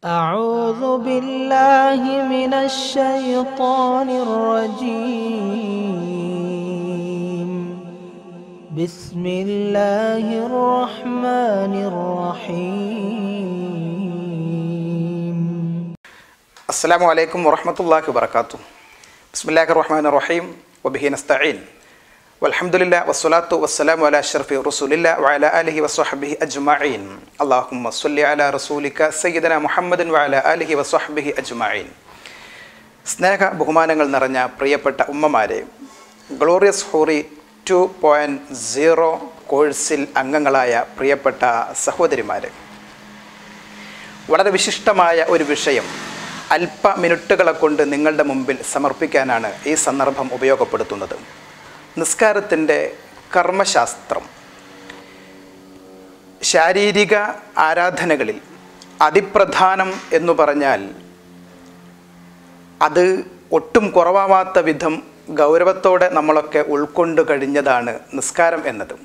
أعوذ بالله من الشيطان الرجيم بسم الله الرحمن الرحيم അസ്സലാമു അലൈക്കും വറഹമത്തല്ലാഹി വബർക്കാത്തു ബിസ്മില്ലാഹി റഹ്മാൻ റഹീം വബിഹി നസ്തഈൻ വൽഹംദുലില്ലാ വസ്സലാത്തു വസ്സലാമു അലാ അഷ്റഫി റസൂലില്ലാ വഅലാ ആലിഹി വസ്വഹ്ബിഹി അജ്മഈൻ അല്ലാഹുമ്മ സ്വല്ലി അലാ റസൂലിക സയ്യിദന മുഹമ്മദിൻ വഅലാ ആലിഹി വസ്വഹ്ബിഹി അജ്മഈൻ സ്നേഹ ബഹുമാനങ്ങൾ നിറഞ്ഞ പ്രിയപ്പെട്ട ഉമ്മമാരെ ഗ്ലോറിയസ് ഹോറി ടു പോയിൻറ്റ് സീറോ കോഴ്സിൽ അംഗങ്ങളായ പ്രിയപ്പെട്ട സഹോദരിമാരെ വളരെ വിശിഷ്ടമായ ഒരു വിഷയം അല്പ മിനിറ്റുകളെ കൊണ്ട് നിങ്ങളുടെ മുമ്പിൽ സമർപ്പിക്കാനാണ് ഈ സന്ദർഭം ഉപയോഗപ്പെടുത്തുന്നത് നിസ്കാരത്തിൻ്റെ കർമ്മശാസ്ത്രം ശാരീരിക ആരാധനകളിൽ അതിപ്രധാനം എന്നു പറഞ്ഞാൽ അത് ഒട്ടും കുറവാവാത്ത വിധം ഗൗരവത്തോടെ നമ്മളൊക്കെ ഉൾക്കൊണ്ടു കഴിഞ്ഞതാണ് നിസ്കാരം എന്നത്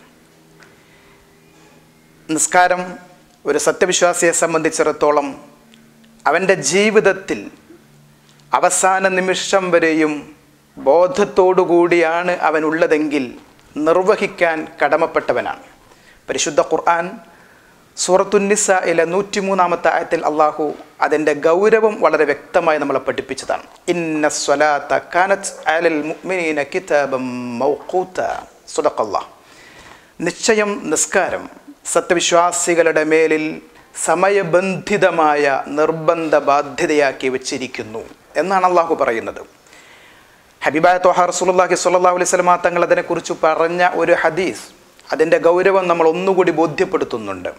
നിസ്കാരം ഒരു സത്യവിശ്വാസിയെ സംബന്ധിച്ചിടത്തോളം അവൻ്റെ ജീവിതത്തിൽ അവസാന നിമിഷം വരെയും ബോധത്തോടുകൂടിയാണ് അവനുള്ളതെങ്കിൽ നിർവഹിക്കാൻ കടമപ്പെട്ടവനാണ് പരിശുദ്ധ ഖുർആൻ സൂറത്തുന്നിസയിലെ നൂറ്റിമൂന്നാമത്തെ ആയത്തിൽ അള്ളാഹു അതിൻ്റെ ഗൗരവം വളരെ വ്യക്തമായി നമ്മളെ പഠിപ്പിച്ചതാണ് ഇന്ന സ്വലാത്ത കാനത്ത് അലൽ മുഅ്മിനീന കിതാബം മൗഖൂത സുദഖല്ലാഹ് നിശ്ചയം നിസ്കാരം സത്യവിശ്വാസികളുടെ മേലിൽ സമയബന്ധിതമായ നിർബന്ധ ബാധ്യതയാക്കി വച്ചിരിക്കുന്നു എന്നാണ് അള്ളാഹു പറയുന്നത് ഹബീബായ തോഹ റസൂലുള്ളാഹി സ്വല്ലല്ലാഹു അലൈഹി വസല്ലമ തങ്ങൾ അതിനെക്കുറിച്ച് പറഞ്ഞ ഒരു ഹദീസ് അതിൻ്റെ ഗൗരവം നമ്മൾ ഒന്നുകൂടി ബോധ്യപ്പെടുത്തുന്നുണ്ട്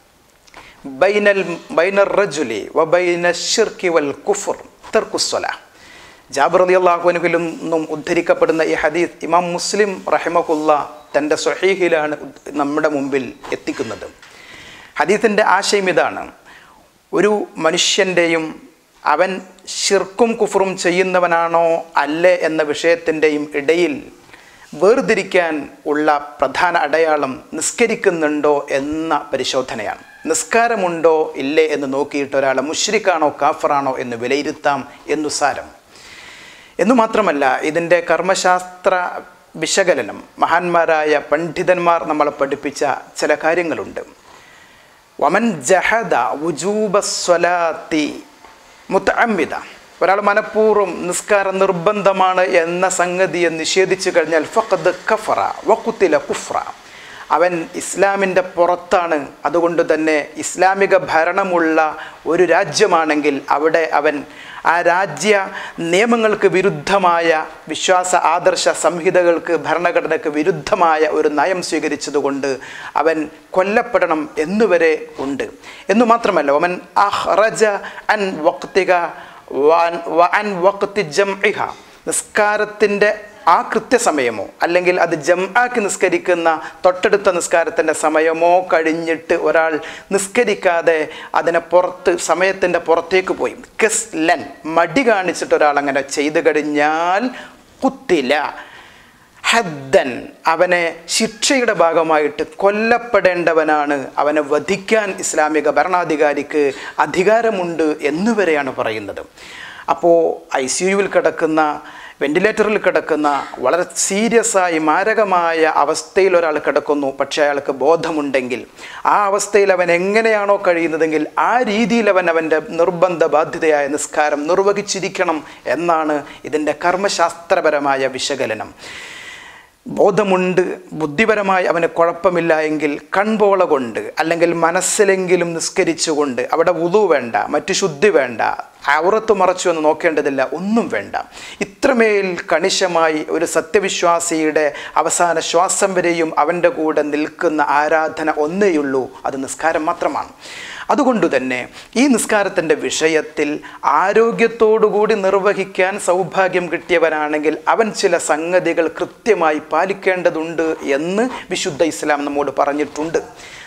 ബൈനൽ ബൈനർ റജുലി വബൈന ഷിർക്കി വൽ കുഫർ തർക്കുസ്വല ജാബർ റതി അള്ളാഹുനുവിൽ നിന്നും ഉദ്ധരിക്കപ്പെടുന്ന ഈ ഹദീസ് ഇമാം മുസ്ലിം റഹിമഹുല്ല തൻ്റെ സ്വഹീഹിലാണ് നമ്മുടെ മുമ്പിൽ എത്തിക്കുന്നത് ഹദീസിൻ്റെ ആശയം ഇതാണ് ഒരു മനുഷ്യൻ്റെയും അവൻ ഷിർക്കും കുഫറും ചെയ്യുന്നവനാണോ അല്ലേ എന്ന വിഷയത്തിൻ്റെയും ഇടയിൽ വേർതിരിക്കാൻ ഉള്ള പ്രധാന അടയാളം നിസ്കരിക്കുന്നുണ്ടോ എന്ന പരിശോധനയാണ് നിസ്കാരമുണ്ടോ ഇല്ലേ എന്ന് നോക്കിയിട്ട് ഒരാളെ മുഷ്രിക്കാണോ കാഫറാണോ എന്ന് വിലയിരുത്താം എന്നു സാരം എന്നു മാത്രമല്ല ഇതിൻ്റെ കർമ്മശാസ്ത്ര വിശകലനം മഹാന്മാരായ പണ്ഡിതന്മാർ നമ്മളെ പഠിപ്പിച്ച ചില കാര്യങ്ങളുണ്ട് വമൻ ജഹദ വുജൂബ സ്വലാത്തി മുത്തഅമ്മിദ ഒരാൾ മനഃപൂർവ്വം നിസ്കാരം നിർബന്ധമാണ് എന്ന സംഗതിയെ നിഷേധിച്ചു കഴിഞ്ഞാൽ ഫഖദ് കഫറ വക്കുത്തില കുഫ്ര അവൻ ഇസ്ലാമിൻ്റെ പുറത്താണ് അതുകൊണ്ട് തന്നെ ഇസ്ലാമിക ഭരണമുള്ള ഒരു രാജ്യമാണെങ്കിൽ അവിടെ അവൻ ആ രാജ്യ നിയമങ്ങൾക്ക് വിരുദ്ധമായ വിശ്വാസ ആദർശ സംഹിതകൾക്ക് ഭരണഘടനയ്ക്ക് വിരുദ്ധമായ ഒരു നയം സ്വീകരിച്ചതുകൊണ്ട് അവൻ കൊല്ലപ്പെടണം എന്നുവരെ ഉണ്ട് എന്നു മാത്രമല്ല ഒമൻ അഹ്റജ അൻ വക്തിക വഅൻ വക്തി ജംഇഹ നിസ്കാരത്തിൻ്റെ ആ കൃത്യസമയമോ അല്ലെങ്കിൽ അത് ജം ആക്കി നിസ്കരിക്കുന്ന തൊട്ടടുത്ത നിസ്കാരത്തിൻ്റെ സമയമോ കഴിഞ്ഞിട്ട് ഒരാൾ നിസ്കരിക്കാതെ അതിനെ പുറത്ത് സമയത്തിൻ്റെ പുറത്തേക്ക് പോയി കെസ് ലൻ മടി കാണിച്ചിട്ട് ഒരാൾ അങ്ങനെ ചെയ്തു കഴിഞ്ഞാൽ കുത്തില ഹദ്ദൻ അവനെ ശിക്ഷയുടെ ഭാഗമായിട്ട് കൊല്ലപ്പെടേണ്ടവനാണ് അവനെ വധിക്കാൻ ഇസ്ലാമിക ഭരണാധികാരിക്ക് അധികാരമുണ്ട് എന്നുവരെയാണ് പറയുന്നത് അപ്പോൾ ഐ സി യുവിൽ കിടക്കുന്ന വെന്റിലേറ്ററിൽ കിടക്കുന്ന വളരെ സീരിയസ് ആയി മാരകമായ അവസ്ഥയിൽ ഒരാൾ കിടക്കുന്നു പക്ഷേ അയാൾക്ക് ബോധമുണ്ടെങ്കിൽ ആ അവസ്ഥയിൽ അവൻ എങ്ങനെയാണോ കഴിയുന്നതെങ്കിൽ ആ രീതിയിൽ അവൻ അവൻ്റെ നിർബന്ധ ബാധ്യതയായ നിസ്കാരം നിർവഹിച്ചിരിക്കണം എന്നാണ് ഇതിൻ്റെ കർമ്മശാസ്ത്രപരമായ വിശകലനം ബോധമുണ്ട് ബുദ്ധിപരമായി അവന് കുഴപ്പമില്ല എങ്കിൽ കൺപോള കൊണ്ട് അല്ലെങ്കിൽ മനസ്സിലെങ്കിലും നിസ്കരിച്ചുകൊണ്ട് അവിടെ ഉതു വേണ്ട മറ്റു ശുദ്ധി വേണ്ട ഔറത്ത് മറച്ചു എന്ന് നോക്കേണ്ടതില്ല ഒന്നും വേണ്ട ഇത്രമേൽ കണിശമായി ഒരു സത്യവിശ്വാസിയുടെ അവസാന ശ്വാസം വരെയും അവൻ്റെ കൂടെ നിൽക്കുന്ന ആരാധന ഒന്നേയുള്ളൂ അത് നിസ്കാരം മാത്രമാണ് അതുകൊണ്ട് തന്നെ ഈ നിസ്കാരത്തിൻ്റെ വിഷയത്തിൽ ആരോഗ്യത്തോടുകൂടി നിർവഹിക്കാൻ സൗഭാഗ്യം കിട്ടിയവനാണെങ്കിൽ അവൻ ചില സംഗതികൾ കൃത്യമായി പാലിക്കേണ്ടതുണ്ട് എന്ന് വിശുദ്ധ ഇസ്ലാം നമ്മോട് പറഞ്ഞിട്ടുണ്ട്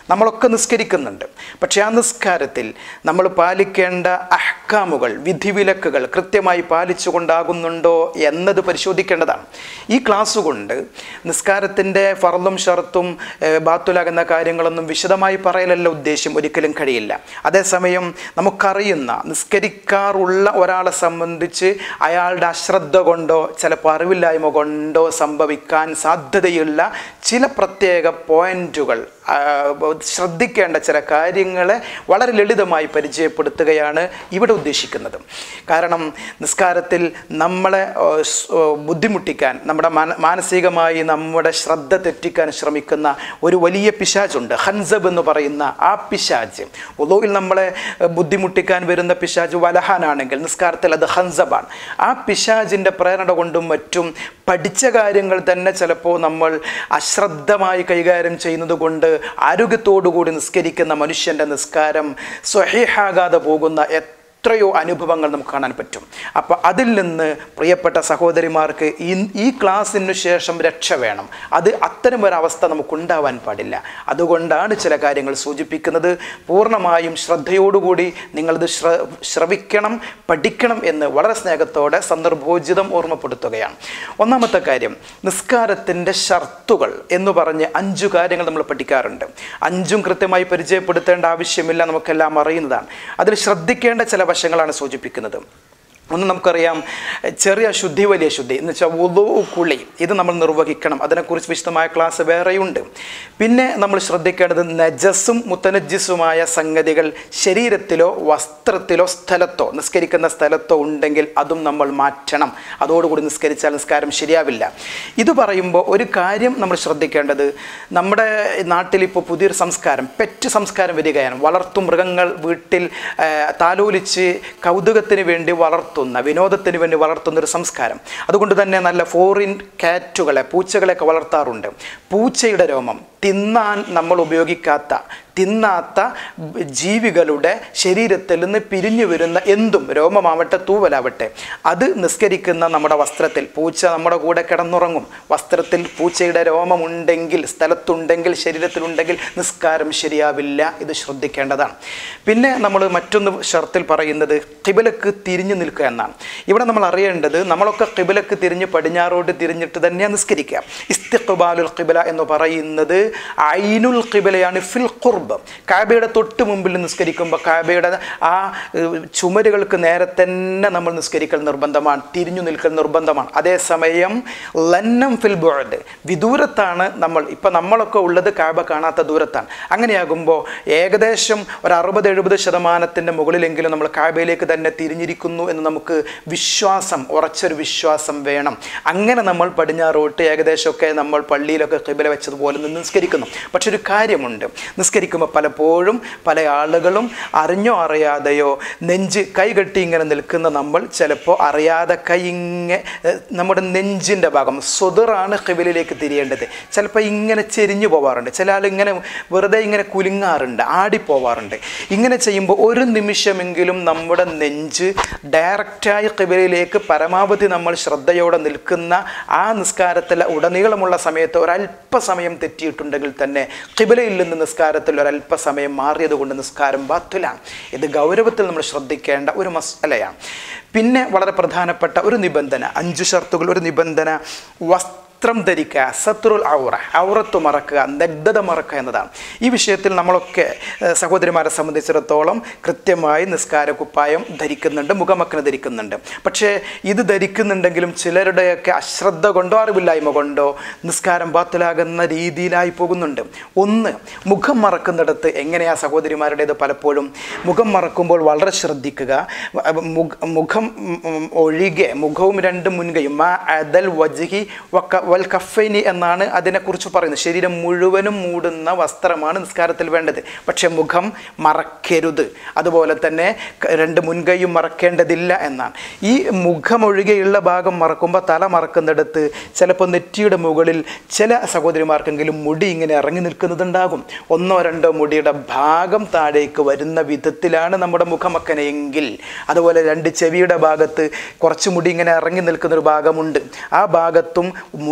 നമ്മളൊക്കെ നിസ്കരിക്കുന്നുണ്ട് പക്ഷേ ആ നിസ്കാരത്തിൽ നമ്മൾ പാലിക്കേണ്ട അഹ്കാമുകൾ വിധിവിലക്കുകൾ കൃത്യമായി പാലിച്ചുകൊണ്ടാകുന്നുണ്ടോ എന്നത് പരിശോധിക്കേണ്ടതാണ് ഈ ക്ലാസ് കൊണ്ട് നിസ്കാരത്തിൻ്റെ ഫർദും ഷർത്തും ഏഹ്, ബാത്തുലാകുന്ന കാര്യങ്ങളൊന്നും വിശദമായി പറയലല്ല ഉദ്ദേശ്യം ഒരിക്കലും കഴിയില്ല അതേസമയം നമുക്കറിയുന്ന നിസ്കരിക്കാറുള്ള ഒരാളെ സംബന്ധിച്ച് അയാളുടെ അശ്രദ്ധ കൊണ്ടോ ചിലപ്പോൾ അറിവില്ലായ്മ കൊണ്ടോ സംഭവിക്കാൻ സാധ്യതയുള്ള ചില പ്രത്യേക പോയിന്റുകൾ ആ, ശ്രദ്ധിക്കേണ്ട ചില കാര്യങ്ങളെ വളരെ ലളിതമായി പരിചയപ്പെടുത്തുകയാണ് ഇവിടെ ഉദ്ദേശിക്കുന്നത് കാരണം നിസ്കാരത്തിൽ നമ്മളെ ഓ, സ്, ഓ, ബുദ്ധിമുട്ടിക്കാൻ നമ്മുടെ മാന- മാനസികമായി നമ്മുടെ ശ്രദ്ധ തെറ്റിക്കാൻ ശ്രമിക്കുന്ന ഒരു വലിയ പിശാചുണ്ട് ഹൻസബ് എന്ന് പറയുന്ന ആ പിശാജ് ഒന്നുകിൽ നമ്മളെ ഏഹ്, ബുദ്ധിമുട്ടിക്കാൻ വരുന്ന പിശാജ് വലഹാനാണെങ്കിൽ നിസ്കാരത്തിൽ അത് ഹൻസബാണ് ആ പിശാജിൻ്റെ പ്രേരണ കൊണ്ടും മറ്റും പഠിച്ച കാര്യങ്ങൾ തന്നെ ചിലപ്പോൾ നമ്മൾ അശ്രദ്ധമായി കൈകാര്യം ചെയ്യുന്നത് കൊണ്ട് ആരോഗ്യത്തോടുകൂടി നിസ്കരിക്കുന്ന മനുഷ്യൻ്റെ നിസ്കാരം സ്വഹേഹാകാതെ പോകുന്ന എത്രയോ അനുഭവങ്ങൾ നമുക്ക് കാണാൻ പറ്റും അപ്പോൾ അതിൽ നിന്ന് പ്രിയപ്പെട്ട സഹോദരിമാർക്ക് ഈ ഈ ക്ലാസ്സിനു ശേഷം രക്ഷ വേണം അത് അത്തരം ഒരവസ്ഥ നമുക്കുണ്ടാവാൻ പാടില്ല അതുകൊണ്ടാണ് ചില കാര്യങ്ങൾ സൂചിപ്പിക്കുന്നത് പൂർണ്ണമായും ശ്രദ്ധയോടുകൂടി നിങ്ങളത് ശ്ര ശ്രവിക്കണം പഠിക്കണം എന്ന് വളരെ സ്നേഹത്തോടെ സന്ദർഭോചിതം ഓർമ്മപ്പെടുത്തുകയാണ് ഒന്നാമത്തെ കാര്യം നിസ്കാരത്തിൻ്റെ ഷർത്തുകൾ എന്ന് പറഞ്ഞ് അഞ്ചു കാര്യങ്ങൾ നമ്മൾ പഠിക്കാറുണ്ട് അഞ്ചും കൃത്യമായി പരിചയപ്പെടുത്തേണ്ട ആവശ്യമില്ല നമുക്കെല്ലാം അറിയുന്നതാണ് അതിൽ ശ്രദ്ധിക്കേണ്ട ചില വശങ്ങളാണ് സൂചിപ്പിക്കുന്നത് ഒന്ന് നമുക്കറിയാം ചെറിയ ശുദ്ധി വലിയ ശുദ്ധി എന്ന് വെച്ചാൽ ഉദു കുളി ഇത് നമ്മൾ നിർവഹിക്കണം അതിനെക്കുറിച്ച് വിശദമായ ക്ലാസ് വേറെയുണ്ട് പിന്നെ നമ്മൾ ശ്രദ്ധിക്കേണ്ടത് നജസ്സും മുത്തനജിസുമായ സംഗതികൾ ശരീരത്തിലോ വസ്ത്രത്തിലോ സ്ഥലത്തോ നിസ്കരിക്കുന്ന സ്ഥലത്തോ ഉണ്ടെങ്കിൽ അതും നമ്മൾ മാറ്റണം അതോടുകൂടി നിസ്കരിച്ചാൽ നിസ്കാരം ശരിയാവില്ല ഇത് പറയുമ്പോൾ ഒരു കാര്യം നമ്മൾ ശ്രദ്ധിക്കേണ്ടത് നമ്മുടെ നാട്ടിൽ ഇപ്പോൾ പുതിയൊരു സംസ്കാരം പെറ്റ് സംസ്കാരം വരികയാണ് വളർത്തു മൃഗങ്ങൾ വീട്ടിൽ ആ, താലോലിച്ച് കൗതുകത്തിന് വേണ്ടി വളർത്തുന്ന വിനോദത്തിന് വേണ്ടി വളർത്തുന്ന ഒരു സംസ്കാരം അതുകൊണ്ട് തന്നെ നല്ല ഫോറിൻ കാറ്റുകളെ പൂച്ചകളെയൊക്കെ വളർത്താറുണ്ട് പൂച്ചയുടെ രോമം തിന്നാൻ നമ്മൾ ഉപയോഗിക്കാത്ത തിന്നാത്ത ജീവികളുടെ ശരീരത്തിൽ നിന്ന് പിരിഞ്ഞു വരുന്ന എന്തും രോമമാവട്ടെ തൂവലാവട്ടെ അത് നിസ്കരിക്കുന്ന നമ്മുടെ വസ്ത്രത്തിൽ പൂച്ച നമ്മുടെ കൂടെ കിടന്നുറങ്ങും വസ്ത്രത്തിൽ പൂച്ചയുടെ രോമമുണ്ടെങ്കിൽ സ്ഥലത്തുണ്ടെങ്കിൽ ശരീരത്തിലുണ്ടെങ്കിൽ നിസ്കാരം ശരിയാവില്ല ഇത് ശ്രദ്ധിക്കേണ്ടതാണ് പിന്നെ നമ്മൾ മറ്റൊന്ന് ഷർത്തിൽ പറയുന്നത് കിബിലക്ക് തിരിഞ്ഞു നിൽക്കുക എന്നാണ് ഇവിടെ നമ്മൾ അറിയേണ്ടത് നമ്മളൊക്കെ കിബിലക്ക് തിരിഞ്ഞ് പടിഞ്ഞാറോട്ട് തിരിഞ്ഞിട്ട് തന്നെയാണ് നിസ്കരിക്കുക ഇസ്തിഖ്ബാലുൽ കിബില എന്ന് പറയുന്നത് ഐനുൽ കിബിലയാണ് ഫിൽ ഖുർബ് കാബയുടെ തൊട്ട് മുമ്പിൽ നിസ്കരിക്കുമ്പോൾ കാബയുടെ ആ ഏഹ്, ചുമരുകൾക്ക് നേരെ തന്നെ നമ്മൾ നിസ്കരിക്കൽ നിർബന്ധമാണ് തിരിഞ്ഞു നിൽക്കൽ നിർബന്ധമാണ് അതേസമയം ലന്നം ഫിൽ ബുഅദ് വിദൂരത്താണ് നമ്മൾ ഇപ്പം നമ്മളൊക്കെ ഉള്ളത് കാബ കാണാത്ത ദൂരത്താണ് അങ്ങനെയാകുമ്പോൾ ഏകദേശം ഒരു അറുപത് എഴുപത് ശതമാനത്തിൻ്റെ മുകളിലെങ്കിലും നമ്മൾ കാബയിലേക്ക് തന്നെ തിരിഞ്ഞിരിക്കുന്നു എന്ന് നമുക്ക് വിശ്വാസം ഉറച്ചൊരു വിശ്വാസം വേണം അങ്ങനെ നമ്മൾ പടിഞ്ഞാറോട്ട് ഏകദേശമൊക്കെ നമ്മൾ പള്ളിയിലൊക്കെ കിബില വെച്ചതുപോലെ നിന്ന് നിസ്കരിക്കുന്നു പക്ഷെ ഒരു കാര്യമുണ്ട് നിസ്കരിക്കുമ്പോൾ പലപ്പോഴും പല ആളുകളും അറിഞ്ഞോ അറിയാതെയോ നെഞ്ച് കൈകെട്ടി ഇങ്ങനെ നിൽക്കുന്ന നമ്മൾ ചിലപ്പോൾ അറിയാതെ കൈ ഇങ്ങനെ ഏഹ്, നമ്മുടെ നെഞ്ചിൻ്റെ ഭാഗം സ്വതറാണ് കിബിലിലേക്ക് തിരിയേണ്ടത് ചിലപ്പോൾ ഇങ്ങനെ ചെരിഞ്ഞു പോവാറുണ്ട് ചില ആൾ ഇങ്ങനെ വെറുതെ ഇങ്ങനെ കുലുങ്ങാറുണ്ട് ആടിപ്പോവാറുണ്ട് ഇങ്ങനെ ചെയ്യുമ്പോൾ ഒരു നിമിഷമെങ്കിലും നമ്മുടെ നെഞ്ച് ഡയറക്റ്റായി കിബിലയിലേക്ക് പരമാവധി നമ്മൾ ശ്രദ്ധയോടെ നിൽക്കുന്ന ആ നിസ്കാരത്തിലെ ഉടനീളമുള്ള സമയത്ത് ഒരല്പസമയം തെറ്റിയിട്ടുണ്ടെങ്കിൽ തന്നെ കിബിലയിൽ നിന്ന് നിസ്കാരത്തിൽ ഒരല്പസമയം മാറിയത് കൊണ്ട് നിസ്കാരം ബാത്തുലാണ് ഇത് ഗൗരവത്തിൽ നമ്മൾ ശ്രദ്ധിക്കേണ്ട ഒരു മസലയാണ് പിന്നെ വളരെ പ്രധാനപ്പെട്ട ഒരു നിബന്ധന അഞ്ച് ഷർത്തുകൾ ഒരു നിബന്ധന വസ്ത്രം ധരിക്കുക സത്രുൽ ഔറ ഔറത്ത് മറക്കുക നഗ്ധത മറക്കുക എന്നതാണ് ഈ വിഷയത്തിൽ നമ്മളൊക്കെ ഏഹ്, സഹോദരിമാരെ സംബന്ധിച്ചിടത്തോളം കൃത്യമായി നിസ്കാര കുപ്പായം ധരിക്കുന്നുണ്ട് മുഖമക്കന് ധരിക്കുന്നുണ്ട് പക്ഷേ ഇത് ധരിക്കുന്നുണ്ടെങ്കിലും ചിലരുടെയൊക്കെ അശ്രദ്ധ കൊണ്ടോ അറിവില്ലായ്മ കൊണ്ടോ നിസ്കാരം ബാത്തിലാകുന്ന രീതിയിലായി പോകുന്നുണ്ട് ഒന്ന് മുഖം മറക്കുന്നിടത്ത് എങ്ങനെയാ സഹോദരിമാരുടേത് പലപ്പോഴും മുഖം മറക്കുമ്പോൾ വളരെ ശ്രദ്ധിക്കുക വ- മുഖ- മുഖം ഉം, ഉം, ഒഴികെ മുഖവും രണ്ട് മുൻകൈയും മാ അദൽ വജ്ഹി വക്ക വൽ കഫൈനി എന്നാണ് അതിനെക്കുറിച്ച് പറയുന്നത് ശരീരം മുഴുവനും മൂടുന്ന വസ്ത്രമാണ് നിസ്കാരത്തിൽ വേണ്ടത് പക്ഷേ മുഖം മറക്കരുത് അതുപോലെ തന്നെ ക- രണ്ട് മുൻകൈയും മറക്കേണ്ടതില്ല എന്നാണ് ഈ മുഖമൊഴികെയുള്ള ഭാഗം മറക്കുമ്പോൾ തല മറക്കുന്നിടത്ത് ചിലപ്പോൾ നെറ്റിയുടെ മുകളിൽ ചില സഹോദരിമാർക്കെങ്കിലും മുടി ഇങ്ങനെ ഇറങ്ങി നിൽക്കുന്നതുണ്ടാകും ഒന്നോ രണ്ടോ മുടിയുടെ ഭാഗം താഴേക്ക് വരുന്ന വിധത്തിലാണ് നമ്മുടെ മുഖമക്കനെയെങ്കിൽ അതുപോലെ രണ്ട് ചെവിയുടെ ഭാഗത്ത് കുറച്ച് മുടി ഇങ്ങനെ ഇറങ്ങി നിൽക്കുന്നൊരു ഭാഗമുണ്ട് ആ ഭാഗത്തും മുടി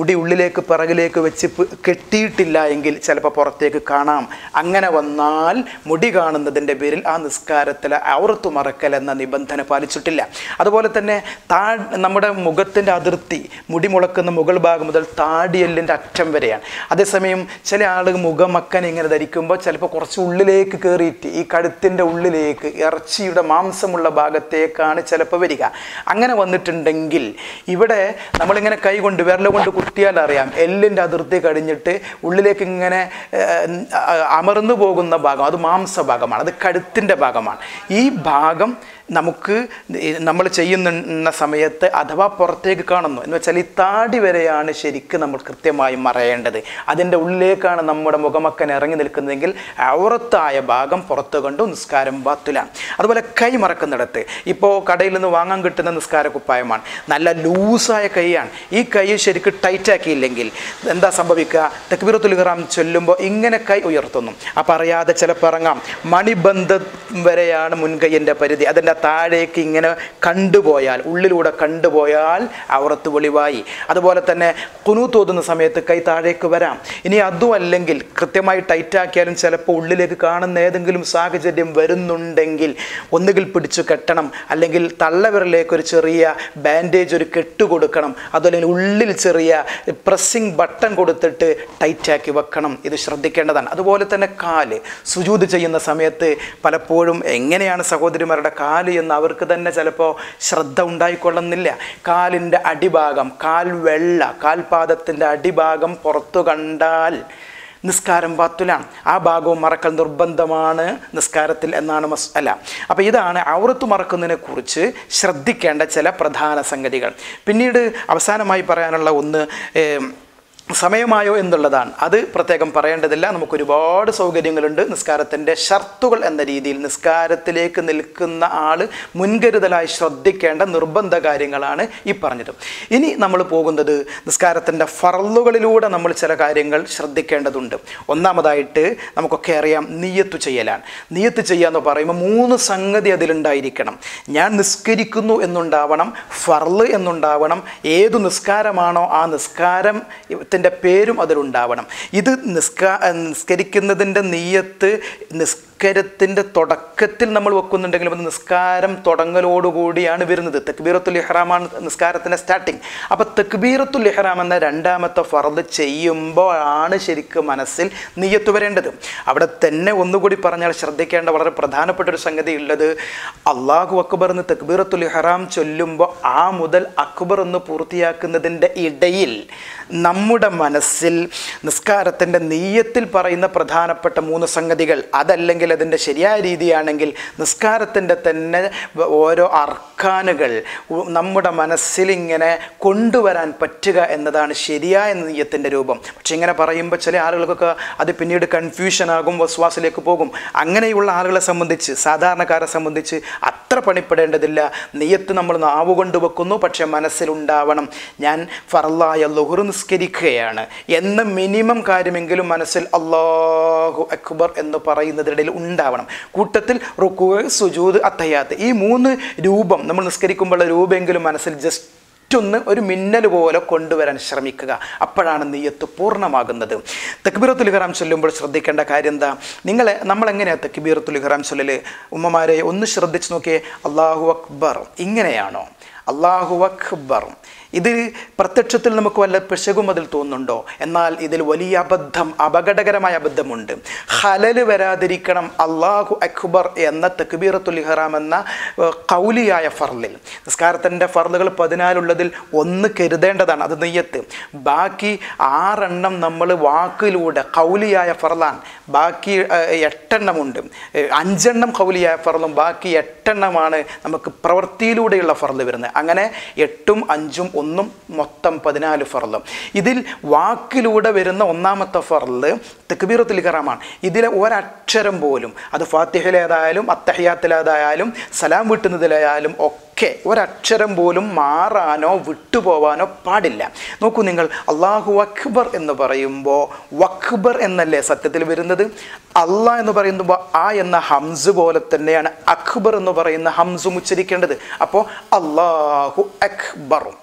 മുടി ഉള്ളിലേക്ക് പിറകിലേക്ക് വെച്ച് പ് കെട്ടിയിട്ടില്ല എങ്കിൽ ചിലപ്പോൾ പുറത്തേക്ക് കാണാം അങ്ങനെ വന്നാൽ മുടി കാണുന്നതിൻ്റെ പേരിൽ ആ നിസ്കാരത്തിൽ ഔറത്തു മറക്കൽ എന്ന നിബന്ധന പാലിച്ചിട്ടില്ല അതുപോലെ തന്നെ താ നമ്മുടെ മുഖത്തിൻ്റെ അതിർത്തി മുടി മുളക്കുന്ന മുകൾ ഭാഗം മുതൽ താടിയെല്ലിൻ്റെ അറ്റം വരെയാണ് അതേസമയം ചില ആളുകൾ മുഖമക്കൻ ഇങ്ങനെ ധരിക്കുമ്പോൾ ചിലപ്പോൾ കുറച്ച് ഉള്ളിലേക്ക് കയറിയിട്ട് ഈ കഴുത്തിൻ്റെ ഉള്ളിലേക്ക് ഇറച്ചിയുടെ മാംസമുള്ള ഭാഗത്തേക്കാണ് ചിലപ്പോൾ വരിക അങ്ങനെ വന്നിട്ടുണ്ടെങ്കിൽ ഇവിടെ നമ്മളിങ്ങനെ കൈ കൊണ്ട് വിരല കൊണ്ട് കുത്തിയാൽ അറിയാം എല്ലിൻ്റെ അതിർത്തി കഴിഞ്ഞിട്ട് ഉള്ളിലേക്ക് ഇങ്ങനെ ഏഹ്, അമർന്നു പോകുന്ന ഭാഗം അത് മാംസഭാഗമാണ് അത് കഴുത്തിൻ്റെ ഭാഗമാണ് ഈ ഭാഗം നമുക്ക് നമ്മൾ ചെയ്യുന്ന സമയത്ത് അഥവാ പുറത്തേക്ക് കാണുന്നു എന്ന് വെച്ചാൽ ഈ താടി വരെയാണ് ശരിക്കും നമ്മൾ കൃത്യമായി മറയേണ്ടത് അതിൻ്റെ ഉള്ളിലേക്കാണ് നമ്മുടെ മുഖമക്കൻ ഇറങ്ങി നിൽക്കുന്നതെങ്കിൽ ഔറത്തായ ഭാഗം പുറത്ത് കണ്ടു നിസ്കാരം ബാത്തുലാണ് അതുപോലെ കൈ മറക്കുന്നിടത്ത് ഇപ്പോൾ കടയിൽ നിന്ന് വാങ്ങാൻ കിട്ടുന്ന നിസ്കാര കുപ്പായമാണ് നല്ല ലൂസായ കൈയാണ് ഈ കൈ ശരിക്കും ടൈറ്റ് ആക്കിയില്ലെങ്കിൽ എന്താ സംഭവിക്കുക തക്ബീറത്തുൽ ഇഹ്റാം ചൊല്ലുമ്പോൾ ഇങ്ങനെ കൈ ഉയർത്തുന്നു അപ്പം അറിയാതെ ചിലപ്പോൾ ഇറങ്ങാം മണിബന്ധം വരെയാണ് മുൻകൈയിൻ്റെ പരിധി അതിൻ്റെ താഴേക്ക് ഇങ്ങനെ കണ്ടുപോയാൽ ഉള്ളിലൂടെ കണ്ടുപോയാൽ ഔറത്ത് വെളിവായി അതുപോലെ തന്നെ കുനു തോതുന്ന സമയത്ത് കൈ താഴേക്ക് വരാം ഇനി അതും അല്ലെങ്കിൽ കൃത്യമായി ടൈറ്റ് ആക്കിയാലും ചിലപ്പോൾ ഉള്ളിലേക്ക് കാണുന്ന ഏതെങ്കിലും സാഹചര്യം വരുന്നുണ്ടെങ്കിൽ ഒന്നുകിൽ പിടിച്ചു കെട്ടണം അല്ലെങ്കിൽ തള്ളവിരലേക്ക് ഒരു ചെറിയ ബാൻഡേജ് ഒരു കെട്ട് കൊടുക്കണം അതുപോലെ ഉള്ളിൽ ചെറിയ പ്രസ്സിങ് ബട്ടൺ കൊടുത്തിട്ട് ടൈറ്റാക്കി വെക്കണം ഇത് ശ്രദ്ധിക്കേണ്ടതാണ് അതുപോലെ തന്നെ കാല് സുജൂത് ചെയ്യുന്ന സമയത്ത് പലപ്പോഴും എങ്ങനെയാണ് സഹോദരിമാരുടെ കാല് എന്ന് അവർക്ക് തന്നെ ചിലപ്പോൾ ശ്രദ്ധ ഉണ്ടായിക്കൊള്ളുന്നില്ല കാലിൻ്റെ അടിഭാഗം കാൽ വെള്ള കാൽപാദത്തിൻ്റെ അടിഭാഗം പുറത്തു കണ്ടാൽ നിസ്കാരം ബാത്തുലാണ് ആ ഭാഗവും മറക്കൽ നിർബന്ധമാണ് നിസ്കാരത്തിൽ എന്നാണ് മസ് അല്ല അപ്പോൾ ഇതാണ് ഔറത്ത് മറക്കുന്നതിനെ കുറിച്ച് ശ്രദ്ധിക്കേണ്ട ചില പ്രധാന സംഗതികൾ പിന്നീട് അവസാനമായി പറയാനുള്ള ഒന്ന് ഏം, സമയമായോ എന്നുള്ളതാണ് അത് പ്രത്യേകം പറയേണ്ടതില്ല നമുക്ക് ഒരുപാട് സൗകര്യങ്ങളുണ്ട് നിസ്കാരത്തിൻ്റെ ഷർത്തുകൾ എന്ന രീതിയിൽ നിസ്കാരത്തിലേക്ക് നിൽക്കുന്ന ആൾ മുൻകരുതലായി ശ്രദ്ധിക്കേണ്ട നിർബന്ധ കാര്യങ്ങളാണ് ഈ പറഞ്ഞത് ഇനി നമ്മൾ പോകുന്നത് നിസ്കാരത്തിൻ്റെ ഫറലുകളിലൂടെ നമ്മൾ ചില കാര്യങ്ങൾ ശ്രദ്ധിക്കേണ്ടതുണ്ട് ഒന്നാമതായിട്ട് നമുക്കൊക്കെ അറിയാം നീയത്ത് ചെയ്യലാണ് നീയത്ത് ചെയ്യുക എന്ന് പറയുമ്പോൾ മൂന്ന് സംഗതി അതിലുണ്ടായിരിക്കണം ഞാൻ നിസ്കരിക്കുന്നു എന്നുണ്ടാവണം ഫർള് എന്നുണ്ടാവണം ഏതു നിസ്കാരമാണോ ആ നിസ്കാരം ത്തിൻ്റെ പേരും അതിലുണ്ടാവണം ഇത് നിസ്കാ നിസ്കരിക്കുന്നതിൻ്റെ നീയത്ത് നിസ്കാരത്തിൻ്റെ തുടക്കത്തിൽ നമ്മൾ വെക്കുന്നുണ്ടെങ്കിലും അത് നിസ്കാരം തുടങ്ങലോടുകൂടിയാണ് വരുന്നത് തെക്ബീറത്തുൽ ഇഹ്റാമാണ് നിസ്കാരത്തിൻ്റെ സ്റ്റാർട്ടിങ് അപ്പോൾ തെക്ബീറത്തുൽ ഇഹ്റാം എന്ന രണ്ടാമത്തെ ഫറദ് ചെയ്യുമ്പോൾ ആണ് ശരിക്കും മനസ്സിൽ നീയത്ത് വരേണ്ടത് അവിടെ തന്നെ ഒന്നുകൂടി പറഞ്ഞാൽ ശ്രദ്ധിക്കേണ്ട വളരെ പ്രധാനപ്പെട്ട ഒരു സംഗതി ഉള്ളത് അള്ളാഹു അക്ബർ എന്ന് തെക്ബീറത്തുൽ ഇഹ്റാം ചൊല്ലുമ്പോൾ ആ മുതൽ അക്ബർ എന്ന് പൂർത്തിയാക്കുന്നതിൻ്റെ ഇടയിൽ നമ്മുടെ മനസ്സിൽ നിസ്കാരത്തിൻ്റെ നീയത്തിൽ പറയുന്ന പ്രധാനപ്പെട്ട മൂന്ന് സംഗതികൾ അതല്ലെങ്കിൽ അതിൻ്റെ ശരിയായ രീതിയാണെങ്കിൽ നിസ്കാരത്തിൻ്റെ തന്നെ വ- ഓരോ അർക്കാനുകൾ ഉ- നമ്മുടെ മനസ്സിൽ ഇങ്ങനെ കൊണ്ടുവരാൻ പറ്റുക എന്നതാണ് ശരിയായ നീയത്തിൻ്റെ രൂപം പക്ഷെ ഇങ്ങനെ പറയുമ്പോൾ ചില ആളുകൾക്കൊക്കെ അത് പിന്നീട് കൺഫ്യൂഷൻ ആകും വസ്വാസിലേക്ക് പോകും അങ്ങനെയുള്ള ആളുകളെ സംബന്ധിച്ച് സാധാരണക്കാരെ സംബന്ധിച്ച് അത്ര പണിപ്പെടേണ്ടതില്ല നെയ്യത്ത് നമ്മൾ നാവ് കൊണ്ട് വെക്കുന്നു പക്ഷെ മനസ്സിലുണ്ടാവണം ഞാൻ ഫറല്ലായ ലുഹുർ നിസ്കരിക്കുകയാണ് എന്ന മിനിമം കാര്യമെങ്കിലും മനസ്സിൽ അള്ളാഹു അക്ബർ എന്ന് പറയുന്നതിനിടയിൽ ഉണ്ടാവണം കൂട്ടത്തിൽ റുക്കു സുജൂദ് അത്തയ്യാത്ത് ഈ മൂന്ന് രൂപം നമ്മൾ നിസ്കരിക്കുമ്പോഴുള്ള രൂപമെങ്കിലും മനസ്സിൽ ജസ്റ്റ് ഒന്ന് ഒരു മിന്നൽ പോലെ കൊണ്ടുവരാൻ ശ്രമിക്കുക അപ്പോഴാണ് നെയ്യത്ത് പൂർണ്ണമാകുന്നത് തക്ബീറത്തുൽ ഇഹ്റാം ചൊല്ലുമ്പോൾ ശ്രദ്ധിക്കേണ്ട കാര്യം എന്താ നിങ്ങളെ നമ്മളെങ്ങനെയാണ് തക്ബീറത്തുൽ ഇഹ്റാം ചൊല്ലല് ഉമ്മമാരെ ഒന്ന് ശ്രദ്ധിച്ച് നോക്കിയേ അള്ളാഹു അക്ബർ ഇങ്ങനെയാണോ അള്ളാഹു അക്ബർ ഇത് പ്രത്യക്ഷത്തിൽ നമുക്ക് വല്ല പിശകും അതിൽ തോന്നുന്നുണ്ടോ എന്നാൽ ഇതിൽ വലിയ അബദ്ധം അപകടകരമായ അബദ്ധമുണ്ട് ഹലല് വരാതിരിക്കണം അള്ളാഹു അക്ബർ എന്ന തക്ബീറത്തുൽ ഇഹ്റാം എന്ന ഏഹ്, കൗലിയായ ഫർലിൽ നിസ്കാരത്തിൻ്റെ ഫർലുകൾ പതിനാലുള്ളതിൽ ഒന്ന് കരുതേണ്ടതാണ് അത് നെയ്യത്ത് ബാക്കി ആറെണ്ണം നമ്മൾ വാക്കിലൂടെ കൗലിയായ ഫർലാണ് ബാക്കി ഏഹ്, എട്ടെണ്ണമുണ്ട് ഏഹ്, അഞ്ചെണ്ണം കൗലിയായ ഫർലും ബാക്കി എട്ടെണ്ണമാണ് നമുക്ക് പ്രവൃത്തിയിലൂടെയുള്ള ഫർല് വരുന്നത് അങ്ങനെ എട്ടും അഞ്ചും ഒന്നും മൊത്തം പതിനാല് ഫർലും ഇതിൽ വാക്കിലൂടെ വരുന്ന ഒന്നാമത്തെ ഫർല് തെക്കുബീറത്തുൽ ഇഖറാമാണ് ഇതിലെ ഒരക്ഷരം പോലും അത് ഫാത്തിഹയിലേതായാലും അത്തഹിയാത്തിലേതായാലും സലാം വീട്ടുന്നതിലായാലും ഒക്കെ ഒരക്ഷരം പോലും മാറാനോ വിട്ടുപോവാനോ പാടില്ല നോക്കൂ നിങ്ങൾ അള്ളാഹു അക്ബർ എന്ന് പറയുമ്പോൾ വക്ബർ എന്നല്ലേ സത്യത്തിൽ വരുന്നത് അള്ളാഹ് എന്ന് പറയുമ്പോൾ ആ എന്ന ഹംസ് പോലെ തന്നെയാണ് അക്ബർ എന്ന് പറയുന്ന ഹംസും ഉച്ചരിക്കേണ്ടത് അപ്പോൾ അള്ളാഹു അക്ബറും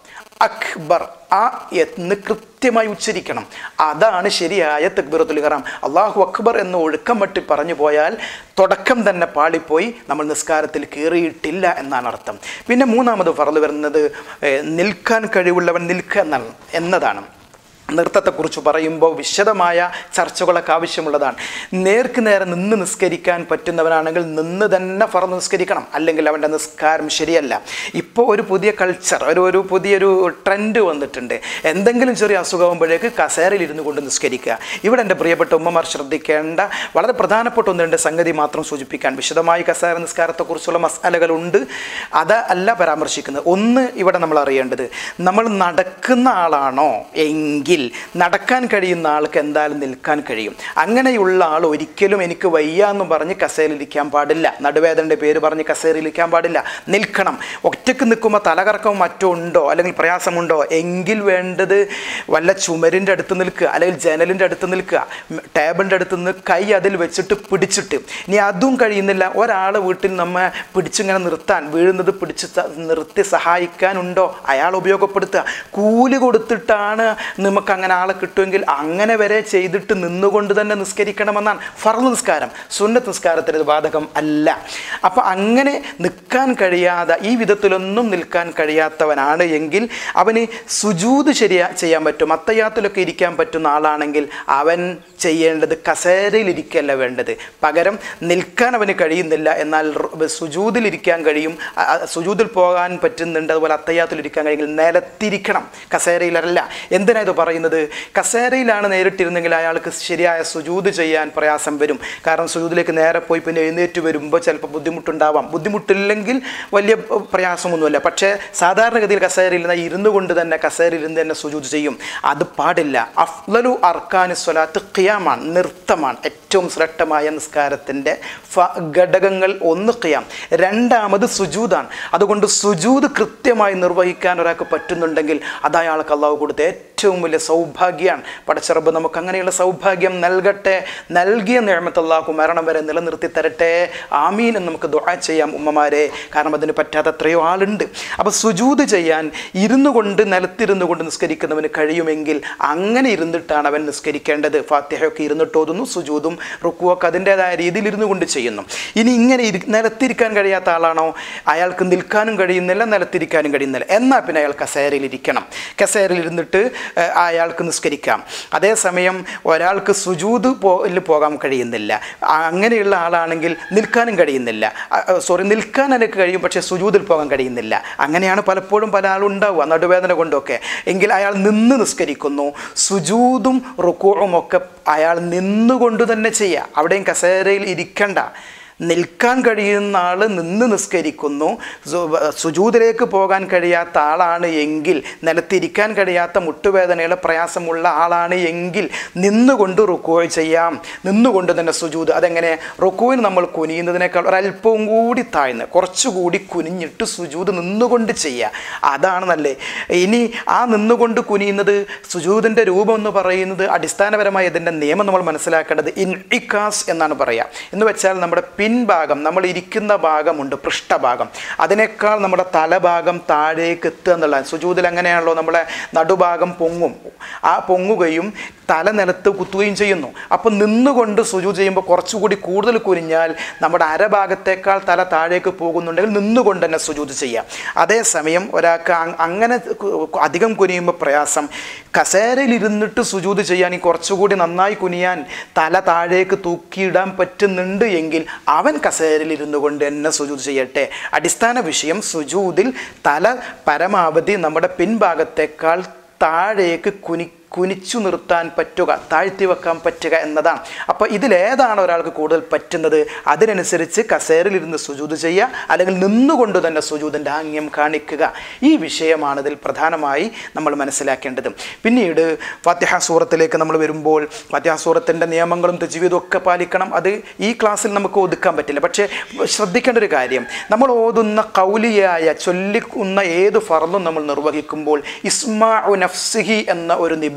അക്ബർ ആ എന്ന് കൃത്യമായി ഉച്ചരിക്കണം അതാണ് ശരിയായ തക്ബീറത്തുൽ ഇഹ്റാം അള്ളാഹു അക്ബർ എന്ന് ഒഴുക്കം മട്ടി പറഞ്ഞു പോയാൽ തുടക്കം തന്നെ പാളിപ്പോയി നമ്മൾ നിസ്കാരത്തിൽ കയറിയിട്ടില്ല എന്നാണ് അർത്ഥം പിന്നെ മൂന്നാമത് ഫറല് വരുന്നത് ഏഹ്, നിൽക്കാൻ കഴിവുള്ളവൻ നിൽക്കുക എന്നാണ് എന്നതാണ് നൃത്തത്തെക്കുറിച്ച് പറയുമ്പോൾ വിശദമായ ചർച്ചകളൊക്കെ ആവശ്യമുള്ളതാണ് നേർക്ക് നേരെ നിന്ന് നിസ്കരിക്കാൻ പറ്റുന്നവനാണെങ്കിൽ നിന്ന് തന്നെ ഫറന്ന് നിസ്കരിക്കണം അല്ലെങ്കിൽ അവൻ്റെ നിസ്കാരം ശരിയല്ല ഇപ്പോൾ ഒരു പുതിയ കൾച്ചർ ഒരു ഒരു പുതിയൊരു ട്രെൻഡ് വന്നിട്ടുണ്ട് എന്തെങ്കിലും ചെറിയ അസുഖമാകുമ്പോഴേക്ക് കസേരയിൽ ഇരുന്ന് കൊണ്ട് നിസ്കരിക്കുക ഇവിടെ എൻ്റെ പ്രിയപ്പെട്ട ഉമ്മമാർ ശ്രദ്ധിക്കേണ്ട വളരെ പ്രധാനപ്പെട്ട ഒന്ന് രണ്ട് സംഗതി മാത്രം സൂചിപ്പിക്കാൻ വിശദമായി കസേര നിസ്കാരത്തെക്കുറിച്ചുള്ള മസാലകളുണ്ട് അത് അല്ല പരാമർശിക്കുന്നത് ഒന്ന് ഇവിടെ നമ്മൾ അറിയേണ്ടത് നമ്മൾ നടക്കുന്ന ആളാണോ എങ്കിൽ നടക്കാൻ കഴിയുന്ന ആൾക്ക് എന്തായാലും നിൽക്കാൻ കഴിയും അങ്ങനെയുള്ള ആൾ ഒരിക്കലും എനിക്ക് വയ്യ എന്ന് പറഞ്ഞ് കസേരയിലിരിക്കാൻ പാടില്ല നടുവേദനയുടെ പേര് പറഞ്ഞ് കസേരയിലിരിക്കാൻ പാടില്ല നിൽക്കണം ഒറ്റയ്ക്ക് നിൽക്കുമ്പോൾ തലകറക്കവും മറ്റോ ഉണ്ടോ അല്ലെങ്കിൽ പ്രയാസമുണ്ടോ എങ്കിൽ വേണ്ടത് വല്ല ചുമരിൻ്റെ അടുത്ത് നിൽക്കുക അല്ലെങ്കിൽ ജനലിൻ്റെ അടുത്ത് നിൽക്കുക ടേബിളിൻ്റെ അടുത്ത് നിന്ന് കൈ അതിൽ വെച്ചിട്ട് പിടിച്ചിട്ട് ഇനി അതും കഴിയുന്നില്ല ഒരാൾ വീട്ടിൽ നമ്മെ പിടിച്ചിങ്ങനെ നിർത്താൻ വീഴുന്നത് പിടിച്ച് സ- നിർത്തി സഹായിക്കാനുണ്ടോ അയാൾ ഉപയോഗപ്പെടുത്തുക കൂലി കൊടുത്തിട്ടാണ് നമുക്ക് അങ്ങനെ ആളെ കിട്ടുമെങ്കിൽ അങ്ങനെ വരെ ചെയ്തിട്ട് നിന്നുകൊണ്ട് തന്നെ നിസ്കരിക്കണമെന്നാണ് ഫർദ് നിസ്കാരം സുന്നത്ത് നിസ്കാരത്തിന് ഇത് ബാധകം അല്ല അപ്പം അങ്ങനെ നിൽക്കാൻ കഴിയാതെ ഈ വിധത്തിലൊന്നും നിൽക്കാൻ കഴിയാത്തവനാണ് എങ്കിൽ അവന് സുജൂത് ശരിയാ ചെയ്യാൻ പറ്റും അത്തയ്യാത്തിലൊക്കെ ഇരിക്കാൻ പറ്റുന്ന ആളാണെങ്കിൽ അവൻ ചെയ്യേണ്ടത് കസേരയിൽ ഇരിക്കല്ല വേണ്ടത് പകരം നിൽക്കാൻ അവന് കഴിയുന്നില്ല എന്നാൽ റ് സുജൂതിലിരിക്കാൻ കഴിയും അ- അ- സുജൂതിൽ പോകാൻ പറ്റുന്നുണ്ട് അതുപോലെ അത്തയ്യാത്തിൽ ഇരിക്കാൻ കഴിയുമെങ്കിൽ നിലത്തിരിക്കണം കസേരയിലല്ല എന്തിനാ ഇത് പറയുന്നത് കസേരയിലാണ് നേരിട്ടിരുന്നെങ്കിൽ അയാൾക്ക് ശരിയായ സുജൂത് ചെയ്യാൻ പ്രയാസം വരും കാരണം സുജൂതിലേക്ക് നേരെ പോയി പിന്നെ എഴുന്നേറ്റ് വരുമ്പോൾ ചിലപ്പോൾ ബുദ്ധിമുട്ടുണ്ടാവാം ബുദ്ധിമുട്ടില്ലെങ്കിൽ വലിയ ഏർ, പ്രയാസമൊന്നുമില്ല പക്ഷേ സാധാരണഗതിയിൽ കസേരയിൽ നിന്ന് ഇരുന്നു കൊണ്ട് തന്നെ കസേരയിൽ ഇരുന്ന് തന്നെ സുജൂത് ചെയ്യും അത് പാടില്ല അഫ്ലലു അർക്കാനു സ്വലാത്ത് ഖിയാമാണ് നൃത്തമാണ് ഏറ്റവും ശ്രേഷ്ഠമായ നിസ്കാരത്തിൻ്റെ ഫ ഘടകങ്ങൾ ഒന്ന് ഖിയാം രണ്ടാമത് സുജൂദാണ് അതുകൊണ്ട് സുജൂദ് കൃത്യമായി നിർവഹിക്കാൻ ഒരാൾക്ക് പറ്റുന്നുണ്ടെങ്കിൽ അത് അയാൾക്ക് അള്ളാഹു കൊടുത്ത ഏറ്റവും വലിയ സൗഭാഗ്യമാണ് പടച്ചറബ് നമുക്ക് അങ്ങനെയുള്ള സൗഭാഗ്യം നൽകട്ടെ നൽകിയ നേമത്ത് അള്ളാഹു മരണം വരെ നിലനിർത്തി തരട്ടെ ആമീൻ എന്ന് നമുക്ക് ദുആ ചെയ്യാം ഉമ്മമാരെ കാരണം അതിന് പറ്റാത്ത എത്രയോ ആളുണ്ട് അപ്പോൾ സുജൂദ് ചെയ്യാൻ ഇരുന്നു കൊണ്ട് നിലത്തിരുന്നു കൊണ്ട് നിസ്കരിക്കുന്നവന് കഴിയുമെങ്കിൽ അങ്ങനെ ഇരുന്നിട്ടാണ് അവൻ നിസ്കരിക്കേണ്ടത് ഫാത്തിഹയൊക്കെ ഇരുന്നിട്ട് ഓതുന്നു സുജൂദും റുക്കുവൊക്കെ അതിൻ്റെതായ രീതിയിൽ ഇരുന്നു കൊണ്ട് ചെയ്യുന്നു ഇനി ഇങ്ങനെ ഇരി നിലത്തിരിക്കാൻ കഴിയാത്ത ആളാണോ അയാൾക്ക് നിൽക്കാനും കഴിയുന്നില്ല നിലത്തിരിക്കാനും കഴിയുന്നില്ല എന്നാൽ പിന്നെ അയാൾ കസേരയിൽ ഇരിക്കണം കസേരയിൽ ഇരുന്നിട്ട് ഏഹ്, അയാൾക്ക് നിസ്കരിക്കാം അതേസമയം ഒരാൾക്ക് സുജൂത് പോയിൽ പോകാൻ കഴിയുന്നില്ല ആ, അങ്ങനെയുള്ള ആളാണെങ്കിൽ നിൽക്കാനും കഴിയുന്നില്ല സോറി നിൽക്കാൻ എനിക്ക് കഴിയും പക്ഷേ സുജൂതിൽ പോകാൻ കഴിയുന്നില്ല അങ്ങനെയാണ് പലപ്പോഴും പല ആളും ഉണ്ടാവുക നടുവേദന കൊണ്ടൊക്കെ എങ്കിൽ അയാൾ നിന്ന് നിസ്കരിക്കുന്നു സുജൂതും റുക്കുവും ഒക്കെ അയാൾ നിന്നുകൊണ്ട് തന്നെ ചെയ്യുക അവിടെയും കസേരയിൽ ഇരിക്കണ്ട നിൽക്കാൻ കഴിയുന്ന ആൾ നിന്ന് നിസ്കരിക്കുന്നു സു- സുജൂതിലേക്ക് പോകാൻ കഴിയാത്ത ആളാണ് എങ്കിൽ നിലത്തിരിക്കാൻ കഴിയാത്ത മുട്ടുവേദനയുള്ള പ്രയാസമുള്ള ആളാണ് എങ്കിൽ നിന്നുകൊണ്ട് റുക്കോയ് ചെയ്യാം നിന്നുകൊണ്ട് തന്നെ സുജൂത് അതെങ്ങനെ റുക്കോയിൽ നമ്മൾ കുനിയുന്നതിനേക്കാൾ ഒരല്പവും കൂടി താഴ്ന്ന് കുറച്ചുകൂടി കുനിഞ്ഞിട്ട് സുജൂത് നിന്നുകൊണ്ട് ചെയ്യുക അതാണ് നല്ലത് ഇനി ആ നിന്നുകൊണ്ട് കുനിയുന്നത് സുജൂതിൻ്റെ രൂപം എന്ന് പറയുന്നത് അടിസ്ഥാനപരമായി ഇതിൻ്റെ നിയമം നമ്മൾ മനസ്സിലാക്കേണ്ടത് ഇൻഇക്കാസ് എന്നാണ് പറയുക എന്ന് വെച്ചാൽ നമ്മുടെ പിൻഭാഗം നമ്മൾ ഇരിക്കുന്ന ഭാഗമുണ്ട് പൃഷ്ഠഭാഗം അതിനേക്കാൾ നമ്മുടെ തലഭാഗം താഴേക്ക് എത്തുക എന്നുള്ളതാണ് സുജൂതിൽ അങ്ങനെയാണല്ലോ നമ്മളെ നടുഭാഗം പൊങ്ങും ആ പൊങ്ങുകയും തല നിലത്ത് കുത്തുകയും ചെയ്യുന്നു അപ്പം നിന്നുകൊണ്ട് സുജു ചെയ്യുമ്പോൾ കുറച്ചുകൂടി കൂടുതൽ കുനിഞ്ഞാൽ നമ്മുടെ അരഭാഗത്തേക്കാൾ തല താഴേക്ക് പോകുന്നുണ്ടെങ്കിൽ നിന്നുകൊണ്ട് തന്നെ സുജൂത് ചെയ്യാം അതേസമയം ഒരാൾക്ക് അങ്- അങ്ങനെ കു- അധികം കുനിയുമ്പോൾ പ്രയാസം കസേരയിൽ ഇരുന്നിട്ട് സുജൂത് ചെയ്യാൻ ഈ കുറച്ചുകൂടി നന്നായി കുനിയാൻ തല താഴേക്ക് തൂക്കിയിടാൻ പറ്റുന്നുണ്ട് എങ്കിൽ അവൻ കസേരയിൽ ഇരുന്നു കൊണ്ട് തന്നെ സുജൂത് ചെയ്യട്ടെ അടിസ്ഥാന വിഷയം സുജൂതിൽ തല പരമാവധി നമ്മുടെ പിൻഭാഗത്തേക്കാൾ താഴേക്ക് കുനി കുനിച്ചു നിർത്താൻ പറ്റുക താഴ്ത്തി വെക്കാൻ പറ്റുക എന്നതാണ് അപ്പോൾ ഇതിലേതാണ് ഒരാൾക്ക് കൂടുതൽ പറ്റുന്നത് അതിനനുസരിച്ച് കസേരയിലിരുന്ന് സുജൂത് ചെയ്യുക അല്ലെങ്കിൽ നിന്നുകൊണ്ട് തന്നെ സുജൂതിൻ്റെ ആംഗ്യം കാണിക്കുക ഈ വിഷയമാണ് ഇതിൽ പ്രധാനമായി നമ്മൾ മനസ്സിലാക്കേണ്ടത് പിന്നീട് ഫാത്തിഹ സൂറത്തിലേക്ക് നമ്മൾ വരുമ്പോൾ ഫാത്തിഹ സൂറത്തിൻ്റെ നിയമങ്ങളും തജ്വീദും ഒക്കെ പാലിക്കണം അത് ഈ ക്ലാസ്സിൽ നമുക്ക് ഒതുക്കാൻ പറ്റില്ല പക്ഷേ ശ്രദ്ധിക്കേണ്ട ഒരു കാര്യം നമ്മൾ ഓതുന്ന കൗലിയായ ചൊല്ലിക്കുന്ന ഏത് ഫർദും നമ്മൾ നിർവഹിക്കുമ്പോൾ ഇസ്മാഉ നഫ്സിഹി എന്ന ഒരു നിബന്ധന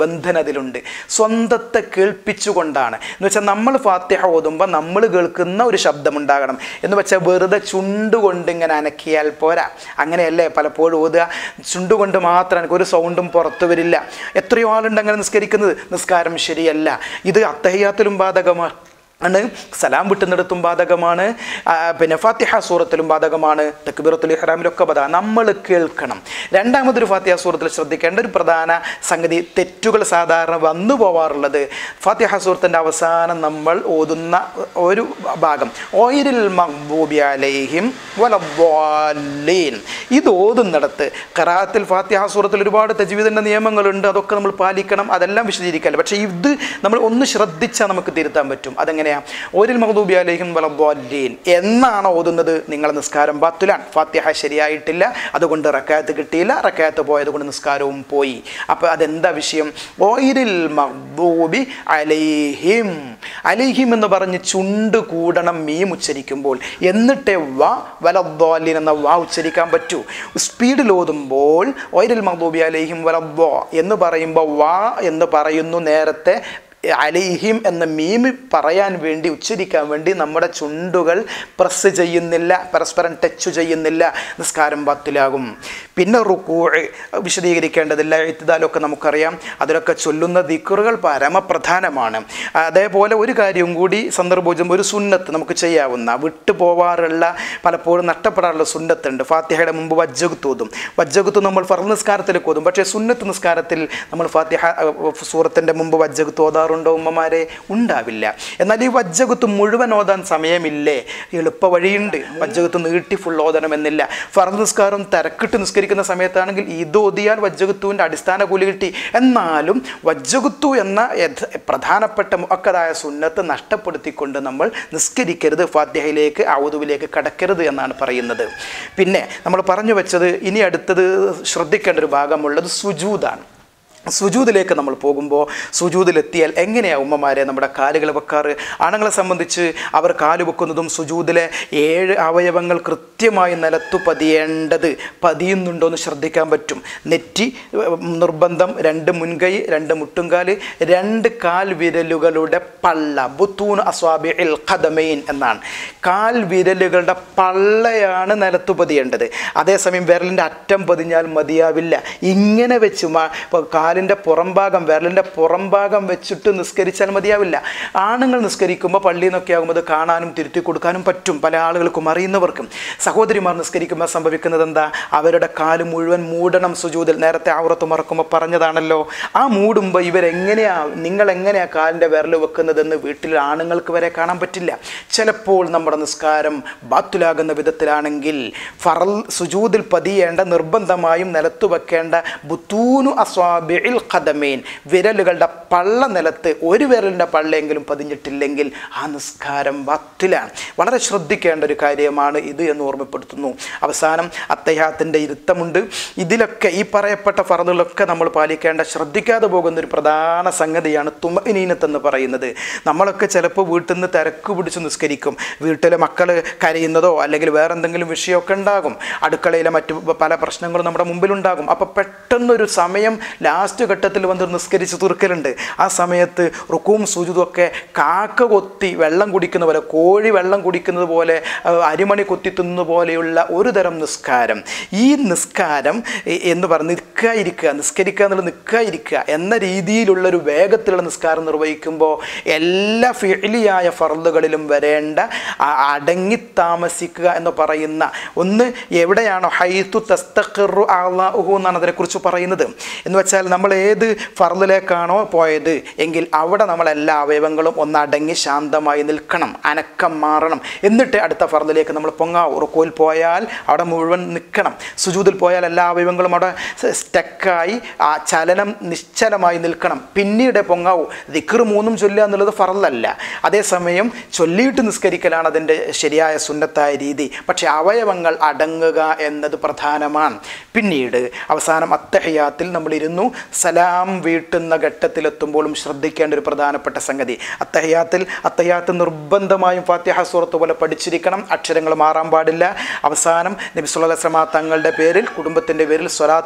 നിബന്ധന അതിലുണ്ട് സ്വന്തത്തെ കേൾപ്പിച്ചുകൊണ്ടാണ് എന്ന് വെച്ചാൽ നമ്മൾ ഫാത്തിഹ ഓതുമ്പോൾ നമ്മൾ കേൾക്കുന്ന ഒരു ശബ്ദമുണ്ടാകണം എന്ന് വെച്ചാൽ വെറുതെ ചുണ്ടുകൊണ്ട് ഇങ്ങനെ അനക്കിയാൽ പോരാ അങ്ങനെയല്ലേ പലപ്പോഴും ഓതുക ചുണ്ടുകൊണ്ട് മാത്രം എനിക്ക് ഒരു സൗണ്ടും പുറത്തു വരില്ല എത്രയോ ആളുണ്ട് അങ്ങനെ നിസ്കരിക്കുന്നത് നിസ്കാരം ശരിയല്ല ഇത് അത്തഹ്യാത്തിലും ബാധകമാണ് ആണ് സലാം വിട്ടുന്നിടത്തും ബാധകമാണ് ആ, പിന്നെ ഫാത്തിഹ സൂറത്തിലും ബാധകമാണ് തക്ബീറത്തുൽ ഇഹ്റാമിലൊക്കെ ബാധകം നമ്മൾ കേൾക്കണം രണ്ടാമതൊരു ഫാത്തിഹ സൂറത്തിൽ ശ്രദ്ധിക്കേണ്ട ഒരു പ്രധാന സംഗതി തെറ്റുകൾ സാധാരണ വന്നു പോവാറുള്ളത് ഫാത്തിഹ സൂറത്തിൻ്റെ അവസാനം നമ്മൾ ഓതുന്ന ഒരു ഭാഗം ഓയിരിൽ മഹ്ബൂബി അലൈഹിം വലദ്ദാലീൻ ഇത് ഓതുന്നിടത്ത് ഖറാത്തിൽ ഫാത്തിഹ സൂറത്തിൽ ഒരുപാട് തജ്വീദിൻ്റെ നിയമങ്ങളുണ്ട് അതൊക്കെ നമ്മൾ പാലിക്കണം അതെല്ലാം വിശദീകരിക്കാമല്ലോ പക്ഷേ ഇത് നമ്മൾ ഒന്ന് ശ്രദ്ധിച്ചാൽ നമുക്ക് തിരുത്താൻ പറ്റും അതെങ്ങനെയാ ഓരിൽ മഹദൂബി അലൈഹിം വലദ്ദാലീൻ എന്നാണ് ഓതുന്നത് നിങ്ങളെ നിസ്കാരം ബാത്തുലാൻ ഫാത്തിഹ ശരിയായിട്ടില്ല അതുകൊണ്ട് റക്കായത്ത് കിട്ടിയില്ല റക്കായത്ത് പോയത് കൊണ്ട് നിസ്കാരവും പോയി അപ്പോൾ അതെന്താ വിഷയം ഓയിരിൽ മഹ്ബൂബി അലൈഹിം അലൈഹിം എന്ന് പറഞ്ഞ് ചുണ്ട് കൂടണം മീം ഉച്ചരിക്കുമ്പോൾ എന്നിട്ടേ വ വലദ്ദാലിൻ എന്ന വാ ഉച്ചരിക്കാൻ പറ്റൂ സ്പീഡിൽ ഓതുമ്പോൾ ഓയിരിൽ മഹ്ബൂബി അലൈഹിം വലദ്ദോ എന്ന് പറയുമ്പോൾ വാ എന്ന് പറയുന്നു നേരത്തെ അലിഹിം എന്ന മീമി പറയാൻ വേണ്ടി ഉച്ചരിക്കാൻ വേണ്ടി നമ്മുടെ ചുണ്ടുകൾ പ്രസ് ചെയ്യുന്നില്ല പരസ്പരം ടച്ച് ചെയ്യുന്നില്ല നിസ്കാരം പത്തിലാകും പിന്നെ റുക്കൂ വിശദീകരിക്കേണ്ടതില്ല എഴുത്തുതാലൊക്കെ നമുക്കറിയാം അതിലൊക്കെ ചൊല്ലുന്ന ദിക്കറുകൾ പരമപ്രധാനമാണ് അതേപോലെ ഒരു കാര്യം കൂടി സന്ദർഭോജം ഒരു സുന്നത്ത് നമുക്ക് ചെയ്യാവുന്ന വിട്ടു പോവാറുള്ള പലപ്പോഴും നഷ്ടപ്പെടാറുള്ള സുന്നത്തുണ്ട് ഫാത്തിഹയുടെ മുമ്പ് വജ്ജകുത്ത് ഓതും വജ്ജകുത്ത് നമ്മൾ ഫർ നിസ്കാരത്തിലേക്ക് ഓതും പക്ഷേ സുന്നത്ത് നിസ്കാരത്തിൽ നമ്മൾ ഫാത്തിഹ അഹ്, സൂറത്തിൻ്റെ മുമ്പ് വജ്ജകുത്ത് ഓതാറുണ്ടോ ഉമ്മമാരെ ഉണ്ടാവില്ല എന്നാൽ ഈ വജ്ജകുത്ത് മുഴുവൻ ഓതാൻ സമയമില്ലേ എളുപ്പ വഴിയുണ്ട് വജ്ജകുത്ത് നീട്ടി ഫുൾ ഓതണമെന്നില്ല ഫർ നിസ്കാരം തിരക്കിട്ട് നിസ്കരിക്കുന്ന സമയത്താണെങ്കിൽ ഇത് ഓതിയാൽ വജ്ജകുത്തുവിൻ്റെ അടിസ്ഥാന കൂലി കിട്ടി എന്നാലും വജ്ജകുത്തു എന്ന യഥ- പ്രധാനപ്പെട്ട മുക്കതായ സുന്നത്ത് നഷ്ടപ്പെടുത്തിക്കൊണ്ട് നമ്മൾ നിസ്കരിക്കരുത് ഫാത്തിഹയിലേക്ക് ഔദുവിലേക്ക് കടക്കരുത് എന്നാണ് പറയുന്നത് പിന്നെ നമ്മൾ പറഞ്ഞു വെച്ചത് ഇനി അടുത്തത് ശ്രദ്ധിക്കേണ്ട ഒരു ഭാഗമുള്ളത് സുജൂദാണ് സുജൂദിലേക്ക് നമ്മൾ പോകുമ്പോൾ സുജൂദിലെത്തിയാൽ എങ്ങനെയാണ് ഉമ്മമാരെ നമ്മുടെ കാലുകൾ വെക്കാറ് ആണുങ്ങളെ സംബന്ധിച്ച് അവർ കാല് വെക്കുന്നതും സുജൂദിലെ ഏഴ് അവയവങ്ങൾ കൃത്യമായി നിലത്തു പതിയേണ്ടത് പതിയുന്നുണ്ടോ എന്ന് ശ്രദ്ധിക്കാൻ പറ്റും നെറ്റി ഏർ, നിർബന്ധം രണ്ട് മുൻകൈ രണ്ട് മുട്ടുംകാല് രണ്ട് കാൽ വിരലുകളുടെ പള്ള ബുത്തൂൺ അസ്വാബി ഇൽ ഖദമൈൻ എന്നാണ് കാൽ വിരലുകളുടെ പള്ളയാണ് നിലത്തു പതിയേണ്ടത് അതേസമയം വിരലിൻ്റെ അറ്റം പതിഞ്ഞാൽ മതിയാവില്ല ഇങ്ങനെ വെച്ച് മാ ഇപ്പോൾ കാലിൻ്റെ പുറംഭാഗം വിരലിൻ്റെ പുറംഭാഗം വെച്ചിട്ട് നിസ്കരിച്ചാൽ മതിയാവില്ല ആണുങ്ങൾ നിസ്കരിക്കുമ്പോൾ പള്ളിയിൽ നിന്നൊക്കെ ആകുമ്പോൾ അത് കാണാനും തിരുത്തി കൊടുക്കാനും പറ്റും പല ആളുകൾക്കും അറിയുന്നവർക്കും സഹോദരിമാർ നിസ്കരിക്കുമ്പോൾ സംഭവിക്കുന്നത് എന്താ അവരുടെ കാല് മുഴുവൻ മൂടണം സുജൂതിൽ നേരത്തെ ആവറത്ത് മറക്കുമ്പോൾ പറഞ്ഞതാണല്ലോ ആ മൂടുമ്പോൾ ഇവരെങ്ങനെയാ നിങ്ങൾ എങ്ങനെയാ കാലിൻ്റെ വിരൽ വെക്കുന്നതെന്ന് വീട്ടിൽ ആണുങ്ങൾക്ക് വരെ കാണാൻ പറ്റില്ല ചിലപ്പോൾ നമ്മുടെ നിസ്കാരം ബാത്തുലാകുന്ന വിധത്തിലാണെങ്കിൽ ഫറൽ സുജൂദിൽ പതിയേണ്ട നിർബന്ധമായും നിലത്തു വെക്കേണ്ട ബുത്തൂനു അസ്വാബിൽ ഖദമേൻ വിരലുകളുടെ പള്ള നിലത്ത് ഒരു വിരലിൻ്റെ പള്ളയെങ്കിലും പതിഞ്ഞിട്ടില്ലെങ്കിൽ ആ നിസ്കാരം ബാത്തിലാണ് വളരെ ശ്രദ്ധിക്കേണ്ട ഒരു കാര്യമാണ് ഇത് എന്ന് ഓർമ്മപ്പെടുത്തുന്നു അവസാനം അത്തയ്യാത്തിൻ്റെ ഇരുത്തമുണ്ട് ഇതിലൊക്കെ ഈ പറയപ്പെട്ട ഫറദുകളൊക്കെ നമ്മൾ പാലിക്കേണ്ട ശ്രദ്ധിക്കാതെ പോകുന്ന ഒരു പ്രധാന സംഗതിയാണ് തുമനീനത്ത് എന്ന് പറയുന്നത് നമ്മളൊക്കെ ചിലപ്പോൾ വീട്ടിൽ നിന്ന് തിരക്ക് പിടിച്ച് നിസ്കരിക്കും വീട്ടിലെ മക്കൾ കരയുന്നതോ അല്ലെങ്കിൽ വേറെ എന്തെങ്കിലും വിഷയമൊക്കെ ഉണ്ടാകും അടുക്കളയിലെ മറ്റു പല പ്രശ്നങ്ങളും നമ്മുടെ മുമ്പിലുണ്ടാകും അപ്പോൾ പെട്ടെന്നൊരു സമയം ലാസ്റ്റ് ഘട്ടത്തിൽ വന്ന് നിസ്കരിച്ച് തീർക്കലുണ്ട് ആ സമയത്ത് റുക്കും സൂചിതും ഒക്കെ കാക്ക കൊത്തി വെള്ളം കുടിക്കുന്ന പോലെ കോഴി വെള്ളം കുടിക്കുന്നത് പോലെ ആ, അരിമണി കൊത്തി തിന്നുന്ന പോലെയുള്ള ഒരു തരം നിസ്കാരം ഈ നിസ്കാരം എ- എന്ന് പറഞ്ഞ് നിൽക്കുക ഇരിക്കുക നിസ്കരിക്കുക എന്നുള്ളത് നിൽക്കുക ഇരിക്കുക എന്ന രീതിയിലുള്ള ഒരു വേഗത്തിലുള്ള നിസ്കാരം നിർവഹിക്കുമ്പോൾ എല്ലാ ഫിലിയായ ഫർദുകളിലും വരേണ്ട ആ- അടങ്ങി താമസിക്കുക എന്ന് പറയുന്ന ഒന്ന് എവിടെയാണോ ഹൈത്തു തസ്തഖിറു അള്ളാഹു എന്നാണ് അതിനെക്കുറിച്ച് പറയുന്നത് എന്ന് വെച്ചാൽ നമ്മൾ ഏത് ഫർദിലേക്കാണോ പോയത് എങ്കിൽ അവിടെ നമ്മൾ എല്ലാ അവയവങ്ങളും ഒന്ന് അടങ്ങി ശാന്തമായി നിൽക്കണം അനക്കം മാറണം എന്നിട്ട് അടുത്ത ഫർദിലേക്ക് നമ്മൾ പൊങ്ങാവും ഉറക്കോയിൽ പോയാൽ അവിടെ മുഴുവൻ നിൽക്കണം സുജൂതിൽ പോയാൽ എല്ലാ അവയവങ്ങളും അവിടെ സ്റ്റക്കായി ആ ചലനം നിശ്ചലമായി നിൽക്കണം പിന്നീട് പൊങ്ങാവൂ ദിക്ർ മൂന്നും ചൊല്ലുക എന്നുള്ളത് ഫറലല്ല അതേസമയം ചൊല്ലിയിട്ട് നിസ്കരിക്കലാണ് അതിൻ്റെ ശരിയായ സുന്നത്തായ രീതി പക്ഷേ അവയവങ്ങൾ അടങ്ങുക എന്നത് പ്രധാനമാണ് പിന്നീട് അവസാനം അത്തഹയാത്തിൽ നമ്മൾ ഇരുന്നു സലാം വീട്ടുന്ന ഘട്ടത്തിലെത്തുമ്പോഴും ശ്രദ്ധിക്കേണ്ട ഒരു പ്രധാനപ്പെട്ട സംഗതി അത്തഹയാത്തിൽ അത്തഹയാത്ത് നിർബന്ധമായും ഫാത്തിഹ സൂറത്ത് പോലെ പഠിച്ചിരിക്കണം അക്ഷരങ്ങൾ മാറാൻ പാടില്ല അവസാനം നബി സല്ലല്ലാഹു അലൈഹി വസല്ലമ തങ്ങളുടെ പേരിൽ കുടുംബത്തിൻ്റെ പേരിൽ സ്വലാത്ത് ചൊല്ലണം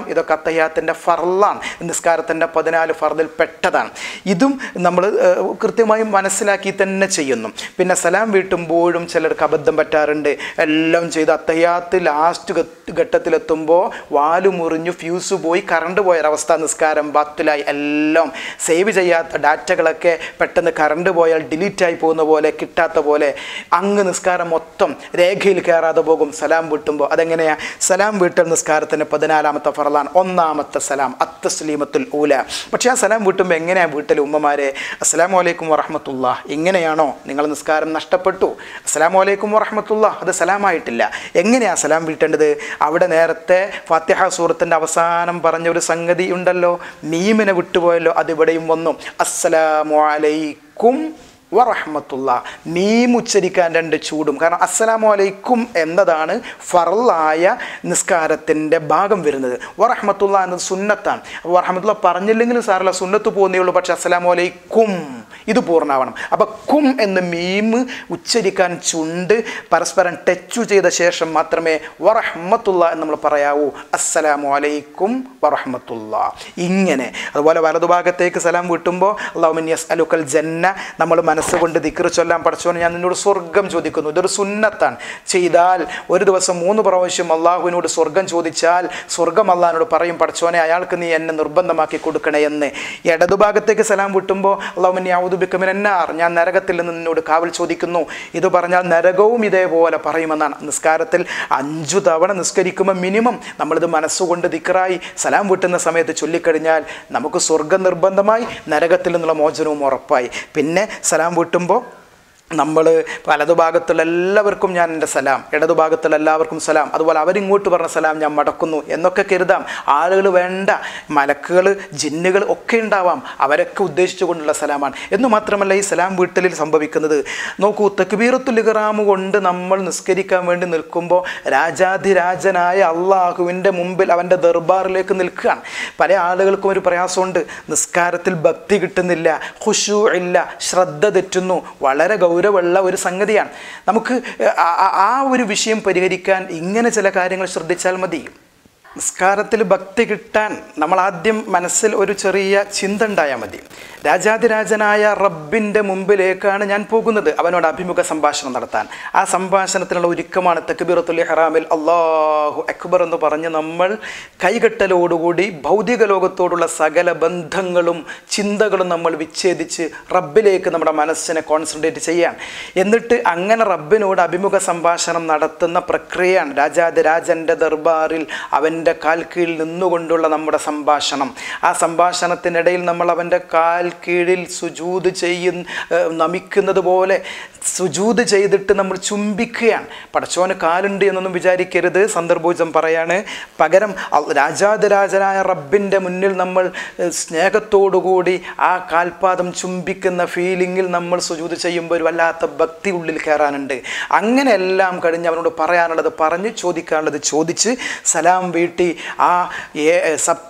ഇതൊക്കെ അത്തയ്യാത്തിൻ്റെ ഫർലാണ് നിസ്കാരത്തിൻ്റെ പതിനാല് ഫർദിൽ പെട്ടതാണ് ഇതും നമ്മൾ കൃത്യമായി മനസ്സിലാക്കി തന്നെ ചെയ്യുന്നു പിന്നെ സലാം വീട്ടുമ്പോഴും ചിലർക്ക് അബദ്ധം പറ്റാറുണ്ട് എല്ലാം ചെയ്ത് അത്തയ്യാത്ത് ലാസ്റ്റ് ഘട്ടത്തിലെത്തുമ്പോൾ വാല് മുറിഞ്ഞു ഫ്യൂസ് പോയി കറണ്ട് പോയൊരവസ്ഥ നിസ്കാരം ബാത്തുലായി എല്ലാം സേവ് ചെയ്യാത്ത ഡാറ്റകളൊക്കെ പെട്ടെന്ന് കറണ്ട് പോയാൽ ഡിലീറ്റ് ആയി പോകുന്ന പോലെ കിട്ടാത്ത പോലെ അങ്ങ് നിസ്കാരം മൊത്തം രേഖയിൽ കയറാതെ പോകും സലാം വീട്ടുമ്പോൾ അതെങ്ങനെയാ സലാം വീട്ടൽ നിസ്കാരത്തിൻ്റെ പതിനാലാമത്തെ ഫറലാണ് ഒന്നാമത്തെ സലാം അത്തസ്ലീമത്തുൽ ഊല പക്ഷേ ആ സലാം വീട്ടുമ്പോൾ എങ്ങനെയാണ് വീട്ടിൽ ഉമ്മമാരെ അസ്സലാം വലൈക്കും വറഹമത്തുള്ള ഇങ്ങനെയാണോ നിങ്ങൾ നിസ്കാരം നഷ്ടപ്പെട്ടു അസ്സലാം വലൈക്കും വറഹമത്തുള്ള അത് സലാമായിട്ടില്ല എങ്ങനെയാണ് സലാം വീട്ടേണ്ടത് അവിടെ നേരത്തെ ഫാത്തിഹ സൂറത്തിൻ്റെ അവസാനം പറഞ്ഞ ഒരു സംഗതി ഉണ്ടല്ലോ മീമിനെ വിട്ടുപോയല്ലോ അതിവിടെയും വന്നു അസ്സലാമു അലൈക്കും വറഹമത്തുള്ള മീം ഉച്ചരിക്കാൻ രണ്ട് ചൂടും കാരണം അസ്സലാമു അലൈക്കും എന്നതാണ് ഫറലായ നിസ്കാരത്തിൻ്റെ ഭാഗം വരുന്നത് വറഹമത്തുള്ള എന്നത് സുന്നത്താണ് വറഹമത്തുള്ള പറഞ്ഞില്ലെങ്കിലും സാറല്ല സുന്നത്ത് പോകുന്നേ ഉള്ളൂ പക്ഷേ അസ്സലാമു അലൈക്കും ഇത് പൂർണ്ണമാവണം അപ്പോൾ കും എന്ന് മീം ഉച്ചരിക്കാൻ ചുണ്ട് പരസ്പരം ടച്ചു ചെയ്ത ശേഷം മാത്രമേ വറഹമത്തുള്ള എന്ന് നമ്മൾ പറയാവൂ അസ്സലാമു അലൈക്കും വറഹമത്തുള്ള ഇങ്ങനെ അതുപോലെ വലതുഭാഗത്തേക്ക് സലാം വീട്ടുമ്പോൾ അള്ളാഹുമിൻ യസ് അലുക്കൽ ജന്ന നമ്മൾ മനസ്സുകൊണ്ട് ദിക്ർ ചൊല്ലാൻ പഠിച്ചോന്ന് ഞാൻ നിന്നോട് സ്വർഗം ചോദിക്കുന്നു ഇതൊരു സുന്നത്താണ് ചെയ്താൽ ഒരു ദിവസം മൂന്ന് പ്രാവശ്യം അള്ളാഹുവിനോട് സ്വർഗം ചോദിച്ചാൽ സ്വർഗം അള്ളാഹിനോട് പറയും പഠിച്ചോനെ അയാൾക്ക് നീ എന്നെ നിർബന്ധമാക്കി കൊടുക്കണേ എന്ന് ഇടതുഭാഗത്തേക്ക് സലാം വിട്ടുമ്പോൾ അള്ളാഹുമിൻ യാവുദുബിക്കമിനാർ ഞാൻ നരകത്തിൽ നിന്ന് നിന്നോട് കാവൽ ചോദിക്കുന്നു ഇത് പറഞ്ഞാൽ നരകവും ഇതേപോലെ പറയുമെന്നാണ് നിസ്കാരത്തിൽ അഞ്ചു തവണ നിസ്കരിക്കുമ്പോൾ മിനിമം നമ്മളിത് മനസ്സുകൊണ്ട് ദിക്റായി സലാം വീട്ടുന്ന സമയത്ത് ചൊല്ലിക്കഴിഞ്ഞാൽ നമുക്ക് സ്വർഗം നിർബന്ധമായി നരകത്തിൽ നിന്നുള്ള മോചനവും ഉറപ്പായി പിന്നെ സലാം വീട്ടുമ്പോൾ നമ്മൾ വലതുഭാഗത്തുള്ള എല്ലാവർക്കും ഞാൻ എൻ്റെ സലാം ഇടതുഭാഗത്തുള്ള എല്ലാവർക്കും സലാം അതുപോലെ അവരിങ്ങോട്ട് പറഞ്ഞ സലാം ഞാൻ മടക്കുന്നു എന്നൊക്കെ കരുതാം ആളുകൾ വേണ്ട മലക്കുകൾ ജിന്നുകൾ ഒക്കെ ഉണ്ടാവാം അവരൊക്കെ ഉദ്ദേശിച്ചുകൊണ്ടുള്ള സലാമാണ് എന്ന് മാത്രമല്ല ഈ സലാം വീട്ടലിൽ സംഭവിക്കുന്നത് നോക്കൂ തക്ബീറത്തുൽ ഇഹ്റാം കൊണ്ട് നമ്മൾ നിസ്കരിക്കാൻ വേണ്ടി നിൽക്കുമ്പോൾ രാജാധിരാജനായ അള്ളാഹുവിൻ്റെ മുമ്പിൽ അവൻ്റെ ദർബാറിലേക്ക് നിൽക്കുകയാണ് പല ആളുകൾക്കും ഒരു പ്രയാസമുണ്ട് നിസ്കാരത്തിൽ ഭക്തി കിട്ടുന്നില്ല ഖുഷു ഇല്ല ശ്രദ്ധ തെറ്റുന്നു വളരെ ഗൗരവമുള്ള ഒരു സംഗതിയാണ് നമുക്ക് ആ- ആ- ആ ഒരു വിഷയം പരിഹരിക്കാൻ ഇങ്ങനെ ചില കാര്യങ്ങൾ ശ്രദ്ധിച്ചാൽ മതി നിസ്കാരത്തിൽ ഭക്തി കിട്ടാൻ നമ്മൾ ആദ്യം മനസ്സിൽ ഒരു ചെറിയ ചിന്ത ഉണ്ടായാൽ മതി രാജാതിരാജനായ റബ്ബിൻ്റെ മുമ്പിലേക്കാണ് ഞാൻ പോകുന്നത് അവനോട് അഭിമുഖ സംഭാഷണം നടത്താൻ ആ സംഭാഷണത്തിനുള്ള ഒരുക്കമാണ് തക്ബീറത്തുൽ ഇഹ്റാമിൽ അള്ളാഹു അക്ബർ എന്ന് പറഞ്ഞ് നമ്മൾ കൈകെട്ടലോടുകൂടി ഭൗതിക ലോകത്തോടുള്ള സകല ബന്ധങ്ങളും ചിന്തകളും നമ്മൾ വിച്ഛേദിച്ച് റബ്ബിലേക്ക് നമ്മുടെ മനസ്സിനെ കോൺസെൻട്രേറ്റ് ചെയ്യാൻ എന്നിട്ട് അങ്ങനെ റബ്ബിനോട് അഭിമുഖ സംഭാഷണം നടത്തുന്ന പ്രക്രിയയാണ് രാജാതിരാജൻ്റെ ദർബാറിൽ അവൻ്റെ കാൽ കീഴിൽ നിന്നുകൊണ്ടുള്ള നമ്മുടെ സംഭാഷണം ആ സംഭാഷണത്തിനിടയിൽ നമ്മൾ അവൻ്റെ കാൽ കീഴിൽ സുജൂത് ചെയ്യുന്ന ഏഹ് നമിക്കുന്നത് പോലെ സുജൂത് ചെയ്തിട്ട് നമ്മൾ ചുംബിക്കുകയാണ് പടച്ചോന് കാലുണ്ട് എന്നൊന്നും വിചാരിക്കരുത് സന്ദർഭോജം പറയാണ് പകരം അ- രാജാതിരാജനായ റബ്ബിൻ്റെ മുന്നിൽ നമ്മൾ ഏഹ് സ്നേഹത്തോടുകൂടി ആ കാൽപാദം ചുംബിക്കുന്ന ഫീലിങ്ങിൽ നമ്മൾ സുജൂത് ചെയ്യുമ്പോൾ ഒരു വല്ലാത്ത ഭക്തി ഉള്ളിൽ കയറാനുണ്ട് അങ്ങനെ എല്ലാം കഴിഞ്ഞ് അവനോട് പറയാനുള്ളത് പറഞ്ഞ് ചോദിക്കാനുള്ളത് ചോദിച്ച് സലാം വീട്ടി ആ ഏ-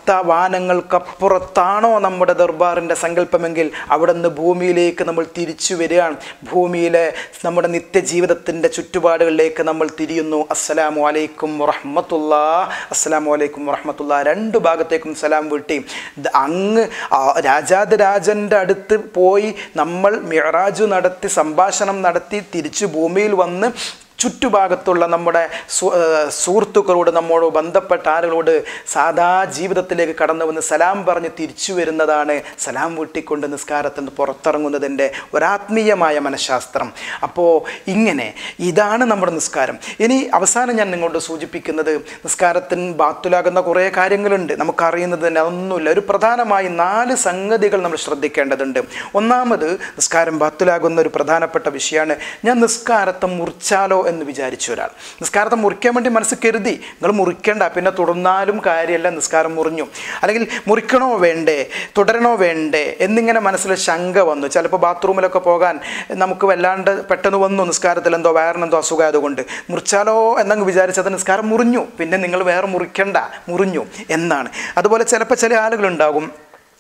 സപ്തവാനങ്ങൾക്കപ്പുറത്താണോ നമ്മുടെ ദർബാറിൻ്റെ സങ്കല്പമെങ്കിൽ അവിടെ നിന്ന് ഭൂമിയിലേക്ക് നമ്മൾ തിരിച്ചു വരികയാണ് ഭൂമിയിലെ നമ്മുടെ നിത്യജീവിതത്തിൻ്റെ ചുറ്റുപാടുകളിലേക്ക് നമ്മൾ തിരിയുന്നു അസ്സലാമു അലൈക്കും വറഹ്മത്തുള്ള അസ്സലാമു അലൈക്കും വറഹ്മത്തുള്ള രണ്ട് ഭാഗത്തേക്കും സലാം വീട്ടി ദ- അങ്ങ് ആ രാജാതിരാജൻ്റെ അടുത്ത് പോയി നമ്മൾ മിറാജ് നടത്തി സംഭാഷണം നടത്തി തിരിച്ചു ഭൂമിയിൽ വന്ന് ചുറ്റുഭാഗത്തുള്ള നമ്മുടെ സു- ഏഹ് സുഹൃത്തുക്കളോട് നമ്മോട് ബന്ധപ്പെട്ട ആളുകളോട് സാധാ ജീവിതത്തിലേക്ക് കടന്നു വന്ന് സലാം പറഞ്ഞ് തിരിച്ചു വരുന്നതാണ് സലാം വീട്ടിക്കൊണ്ട് നിസ്കാരത്തിൽ നിന്ന് പുറത്തിറങ്ങുന്നതിൻ്റെ ഒരാത്മീയമായ മനഃശാസ്ത്രം അപ്പോൾ ഇങ്ങനെ ഇതാണ് നമ്മുടെ നിസ്കാരം ഇനി അവസാനം ഞാൻ നിങ്ങളോട് സൂചിപ്പിക്കുന്നത് നിസ്കാരത്തിന് ബാത്തുലാകുന്ന കുറേ കാര്യങ്ങളുണ്ട് നമുക്കറിയുന്നത് തന്നെ അതൊന്നുമില്ല ഒരു പ്രധാനമായി നാല് സംഗതികൾ നമ്മൾ ശ്രദ്ധിക്കേണ്ടതുണ്ട് ഒന്നാമത് നിസ്കാരം ബാത്തുലാകുന്ന ഒരു പ്രധാനപ്പെട്ട വിഷയമാണ് ഞാൻ നിസ്കാരത്തെ മുറിച്ചാലോ എന്ന് വിചാരിച്ചു ഒരാൾ നിസ്കാരത്തെ മുറിക്കാൻ വേണ്ടി മനസ്സ് കരുതി നിങ്ങൾ മുറിക്കേണ്ട പിന്നെ തുടർന്നാലും കാര്യമല്ല നിസ്കാരം മുറിഞ്ഞു അല്ലെങ്കിൽ മുറിക്കണോ വേണ്ടേ തുടരണോ വേണ്ടേ എന്നിങ്ങനെ മനസ്സിൽ ശങ്ക വന്നു ചിലപ്പോൾ ബാത്റൂമിലൊക്കെ പോകാൻ നമുക്ക് വല്ലാണ്ട് പെട്ടെന്ന് വന്നു നിസ്കാരത്തിൽ എന്തോ വയറിനെന്തോ അസുഖമായതുകൊണ്ട് മുറിച്ചാലോ എന്നങ്ങ് വിചാരിച്ചത് നിസ്കാരം മുറിഞ്ഞു പിന്നെ നിങ്ങൾ വേറെ മുറിക്കണ്ട മുറിഞ്ഞു എന്നാണ് അതുപോലെ ചിലപ്പോൾ ചില ആളുകളുണ്ടാകും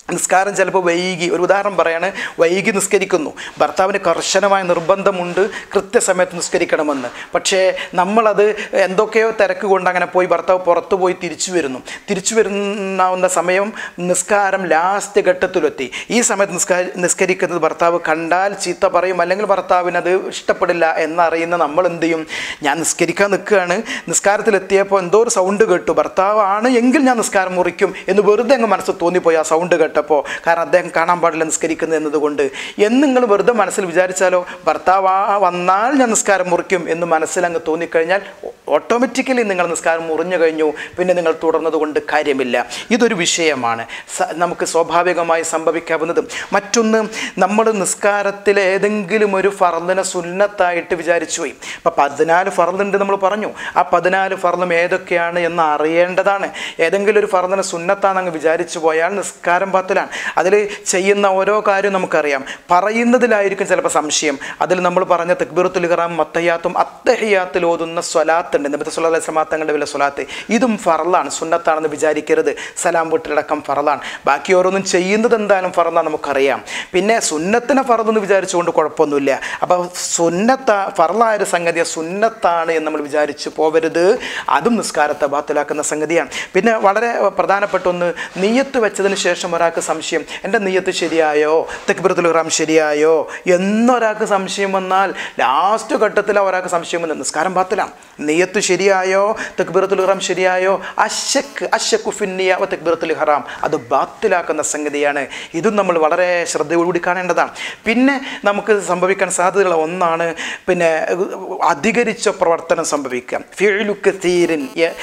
നിസ്കാരം ചിലപ്പോൾ വൈകി ഒരു ഉദാഹരണം പറയാണ് വൈകി നിസ്കരിക്കുന്നു ഭർത്താവിന് കർശനമായ നിർബന്ധമുണ്ട് കൃത്യസമയത്ത് നിസ്കരിക്കണമെന്ന് പക്ഷേ നമ്മളത് എന്തൊക്കെയോ തിരക്ക് കൊണ്ട് അങ്ങനെ പോയി ഭർത്താവ് പുറത്തു പോയി തിരിച്ചു വരുന്നു തിരിച്ചു വരുന്ന സമയം നിസ്കാരം ലാസ്റ്റ് ഘട്ടത്തിലെത്തി ഈ സമയത്ത് നിസ്കാര നിസ്കരിക്കുന്നത് ഭർത്താവ് കണ്ടാൽ ചീത്ത പറയും അല്ലെങ്കിൽ ഭർത്താവിന് അത് ഇഷ്ടപ്പെടില്ല എന്നറിയുന്ന നമ്മൾ എന്ത് ചെയ്യും ഞാൻ നിസ്കരിക്കാൻ നിൽക്കുകയാണ് നിസ്കാരത്തിലെത്തിയപ്പോൾ എന്തോ ഒരു സൗണ്ട് കേട്ടു ഭർത്താവ് ആണ് എങ്കിൽ ഞാൻ നിസ്കാരം മുറിക്കും എന്ന് വെറുതെ അങ്ങ് മനസ്സ് തോന്നിപ്പോയി ആ സൗണ്ട് കേട്ടപ്പോൾ കാരണം അദ്ദേഹം കാണാൻ പാടില്ല നിസ്കരിക്കുന്നത് എന്നതുകൊണ്ട് എന്ന് നിങ്ങൾ വെറുതെ മനസ്സിൽ വിചാരിച്ചാലോ ഭർത്താവ് ആ വന്നാൽ ഞാൻ നിസ്കാരം മുറിക്കും എന്ന് മനസ്സിൽ അങ്ങ് തോന്നിക്കഴിഞ്ഞാൽ ഓട്ടോമാറ്റിക്കലി നിങ്ങൾ നിസ്കാരം മുറിഞ്ഞു കഴിഞ്ഞു പിന്നെ നിങ്ങൾ തുടർന്നത് കൊണ്ട് കാര്യമില്ല ഇതൊരു വിഷയമാണ് സ- നമുക്ക് സ്വാഭാവികമായി സംഭവിക്കാവുന്നതും മറ്റൊന്ന് നമ്മൾ നിസ്കാരത്തിൽ ഏതെങ്കിലും ഒരു ഫർദിനെ സുന്നത്തായിട്ട് വിചാരിച്ചു പോയി അപ്പം പതിനാല് ഫർദുണ്ട് നമ്മൾ പറഞ്ഞു ആ പതിനാല് ഫർദും ഏതൊക്കെയാണ് എന്ന് അറിയേണ്ടതാണ് ഏതെങ്കിലും ഒരു ഫർദിനെ സുന്നത്താണെന്ന് വിചാരിച്ചു പോയാൽ നിസ്കാരം പത്തിലാണ് അതിൽ ചെയ്യുന്ന ഓരോ കാര്യവും നമുക്കറിയാം പറയുന്നതിലായിരിക്കും ചിലപ്പോൾ സംശയം അതിൽ നമ്മൾ പറഞ്ഞ തെക്ബീറത്തുൽ ഇഹ്റാം മത്തയ്യാത്തും അത്തഹിയാത്തിൽ ഓതുന്ന സ്വലാത്തുണ്ട് നബി സുല്ലാ അലൈഹി സ്വലാ തങ്ങളുടെ വില സ്വലാത്ത് ഇതും ഫറലാണ് സുന്നത്താണെന്ന് വിചാരിക്കരുത് സലാം വീട്ടിലടക്കം ഫറലാണ് ബാക്കി ഓരോന്നും ചെയ്യുന്നത് എന്തായാലും ഫറന്നാണ് നമുക്കറിയാം പിന്നെ സുന്നത്തിനെ ഫറതെന്ന് വിചാരിച്ചുകൊണ്ട് കുഴപ്പമൊന്നുമില്ല അപ്പോൾ സുന്നത്ത ഫറലായൊരു സംഗതി സുന്നത്താണ് എന്ന് നമ്മൾ വിചാരിച്ച് പോവരുത് അതും നിസ്കാരത്തെ ബാത്തിലാക്കുന്ന സംഗതിയാണ് പിന്നെ വളരെ പ്രധാനപ്പെട്ട ഒന്ന് നീയത്ത് വെച്ചതിന് ശേഷം ഒരാൾക്ക് സംശയം എൻ്റെ നീയത്ത് ശരിയായോ തെക്ബിറത്തുൽ ഇഹ്റാം ശരിയായോ എന്നൊരാൾക്ക് സംശയം വന്നാൽ ലാസ്റ്റ് ഘട്ടത്തിൽ ഒരാൾക്ക് സംശയം വന്ന് നിസ്കാരം ബാത്തിലാണ് നീയത്ത് ശരിയായോ തെക്ബിറത്തുൽ ഇഹ്റാം ശരിയായോ അശക്ക് അശക്കു ഫിന്നിയ വ തെക്ബിറത്തുൽ ഇഹ്റാം അത് ബാത്തിലാക്കുന്ന സംഗതിയാണ് ഇതും നമ്മൾ വളരെ ശ്രദ്ധയോടുകൂടി കാണേണ്ടതാണ് പിന്നെ നമുക്ക് സംഭവിക്കാൻ സാധ്യതയുള്ള ഒന്നാണ് പിന്നെ അധികരിച്ച പ്രവർത്തനം സംഭവിക്കുക ഫിഴുലുക്ക് തീരിൻ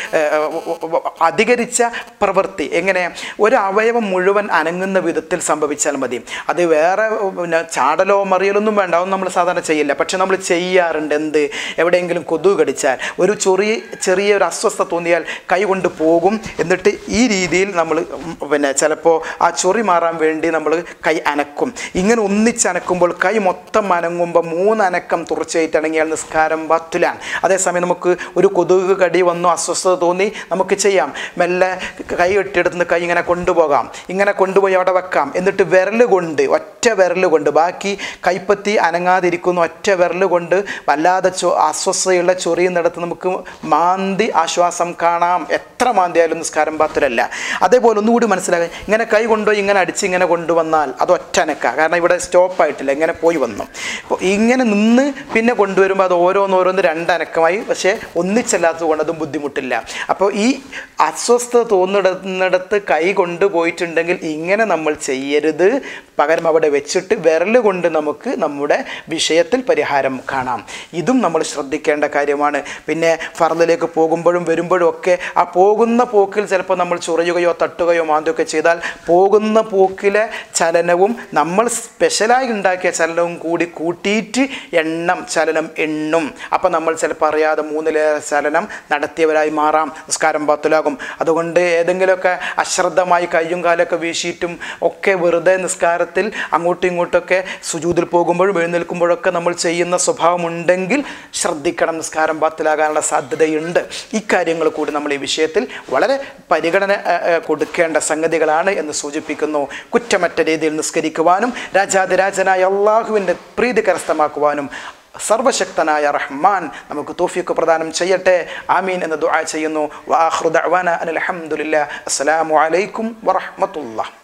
അധികരിച്ച പ്രവൃത്തി എങ്ങനെ ഒരു അവയവം മുഴുവൻ അനങ്ങുന്ന വിധത്തിൽ സംഭവിച്ചാൽ മതി അത് വേറെ പിന്നെ ചാടലോ മറിയലൊന്നും വേണ്ട അതൊന്നും നമ്മൾ സാധാരണ ചെയ്യില്ല പക്ഷെ നമ്മൾ ചെയ്യാറുണ്ട് എന്ത് എവിടെയെങ്കിലും കൊതുക് കടിച്ചാൽ ഒരു ചെറിയ ചെറിയ ഒരു അസ്വസ്ഥത തോന്നിയാൽ കൈ കൊണ്ട് പോകും എന്നിട്ട് ഈ രീതിയിൽ നമ്മൾ പിന്നെ ചിലപ്പോൾ ആ ചൊറി മാറാൻ വേണ്ടി നമ്മൾ കൈ അനക്കും ഇങ്ങനെ ഒന്നിച്ചനക്കുമ്പോൾ കൈ മൊത്തം അനങ്ങുമ്പോൾ മൂന്ന് അനക്കം തുടർച്ചയായിട്ട് അണങ്ങിയാൽ നിസ്കാരം ബത്തുലാണ് അതേസമയം നമുക്ക് ഒരു കൊതുക് കടി വന്നു അസ്വസ്ഥത തോന്നി നമുക്ക് ചെയ്യാം മെല്ലെ കൈ കെട്ടിയെടുത്ത് കൈ ഇങ്ങനെ കൊണ്ടുപോകാം ഇങ്ങനെ കൊണ്ടുപോയി അവിടെ വെക്കാം എന്നിട്ട് വിരൽ കൊണ്ട് ഒറ്റ വിരൽ കൊണ്ട് ബാക്കി കൈപ്പത്തി അനങ്ങാതിരിക്കുന്ന ഒറ്റ വിരൽ കൊണ്ട് വല്ലാതെ ചൊ അസ്വസ്ഥതയുള്ള ചൊറിയുന്നിടത്ത് നമുക്ക് മാന്തി ആശ്വാസം കാണാം എത്ര മാന്തിയാലും നിസ്കാരം പാത്രമല്ല അതേപോലെ ഒന്നുകൂടി മനസ്സിലാക്കാൻ ഇങ്ങനെ കൈ കൊണ്ടുപോയി ഇങ്ങനെ അടിച്ച് ഇങ്ങനെ കൊണ്ടുവന്നാൽ അത് ഒറ്റ അനക്ക കാരണം ഇവിടെ സ്റ്റോപ്പ് ആയിട്ടില്ല ഇങ്ങനെ പോയി വന്നു അപ്പോൾ ഇങ്ങനെ നിന്ന് പിന്നെ കൊണ്ടുവരുമ്പോൾ അത് ഓരോന്നോരോന്ന് രണ്ടനക്കമായി പക്ഷേ ഒന്നിച്ചല്ലാത്തത് കൊണ്ട് അതും ബുദ്ധിമുട്ടില്ല അപ്പോൾ ഈ അസ്വസ്ഥത തോന്നിടന്നിടത്ത് കൈ കൊണ്ടുപോയിട്ടുണ്ടെങ്കിൽ ഇങ്ങനെ നമ്മൾ ചെയ്യരുത് പകരം അവിടെ വെച്ചിട്ട് വിരൽ കൊണ്ട് നമുക്ക് നമ്മുടെ വിഷയത്തിൽ പരിഹാരം കാണാം ഇതും നമ്മൾ ശ്രദ്ധിക്കേണ്ട കാര്യമാണ് പിന്നെ ഫർദിലേക്ക് പോകുമ്പോഴും വരുമ്പോഴും ഒക്കെ ആ പോകുന്ന പോക്കിൽ ചിലപ്പോൾ നമ്മൾ ചുറയുകയോ തട്ടുകയോ മാന്തുകയോ ചെയ്താൽ പോകുന്ന പോക്കിലെ ചലനവും നമ്മൾ സ്പെഷ്യലായി ഉണ്ടാക്കിയ ചലനവും കൂടി കൂട്ടിയിട്ട് എണ്ണം ചലനം എണ്ണും അപ്പം നമ്മൾ ചിലപ്പോൾ അറിയാതെ മൂന്നിലേറെ ചലനം നടത്തിയവരായി മാറാം നിസ്കാരം പാത്തുലാകും അതുകൊണ്ട് ഏതെങ്കിലുമൊക്കെ അശ്രദ്ധമായി കയ്യും കാലൊക്കെ വീശിയിട്ടും ഒക്കെ വെറുതെ നിസ്കാരത്തിൽ അങ്ങോട്ടും ഇങ്ങോട്ടൊക്കെ സുജൂതിൽ പോകുമ്പോഴും എഴുന്നേൽക്കുമ്പോഴൊക്കെ നമ്മൾ ചെയ്യുന്ന സ്വഭാവമുണ്ടെങ്കിൽ ശ്രദ്ധിക്കണം നിസ്കാരം പാത്തിലാകാനുള്ള സാധ്യതയുണ്ട് ഇക്കാര്യങ്ങൾ കൂടി നമ്മൾ ഈ വിഷയത്തിൽ വളരെ പരിഗണന ഏ, ഏ, കൊടുക്കേണ്ട സംഗതികളാണ് എന്ന് സൂചിപ്പിക്കുന്നു കുറ്റമറ്റ രീതിയിൽ നിസ്കരിക്കുവാനും രാജാതിരാജനായ അള്ളാഹുവിൻ്റെ പ്രീതി കരസ്ഥമാക്കുവാനും സർവശക്തനായ റഹ്മാൻ നമുക്ക് തോഫിക്ക് പ്രദാനം ചെയ്യട്ടെ ആമീൻ എന്ന് ദുആ ചെയ്യുന്നു വാഹൃദ അനിൽ അലഹമുല്ല അസ്സലാമു അലൈക്കും വറഹ്മത്തുള്ളാഹി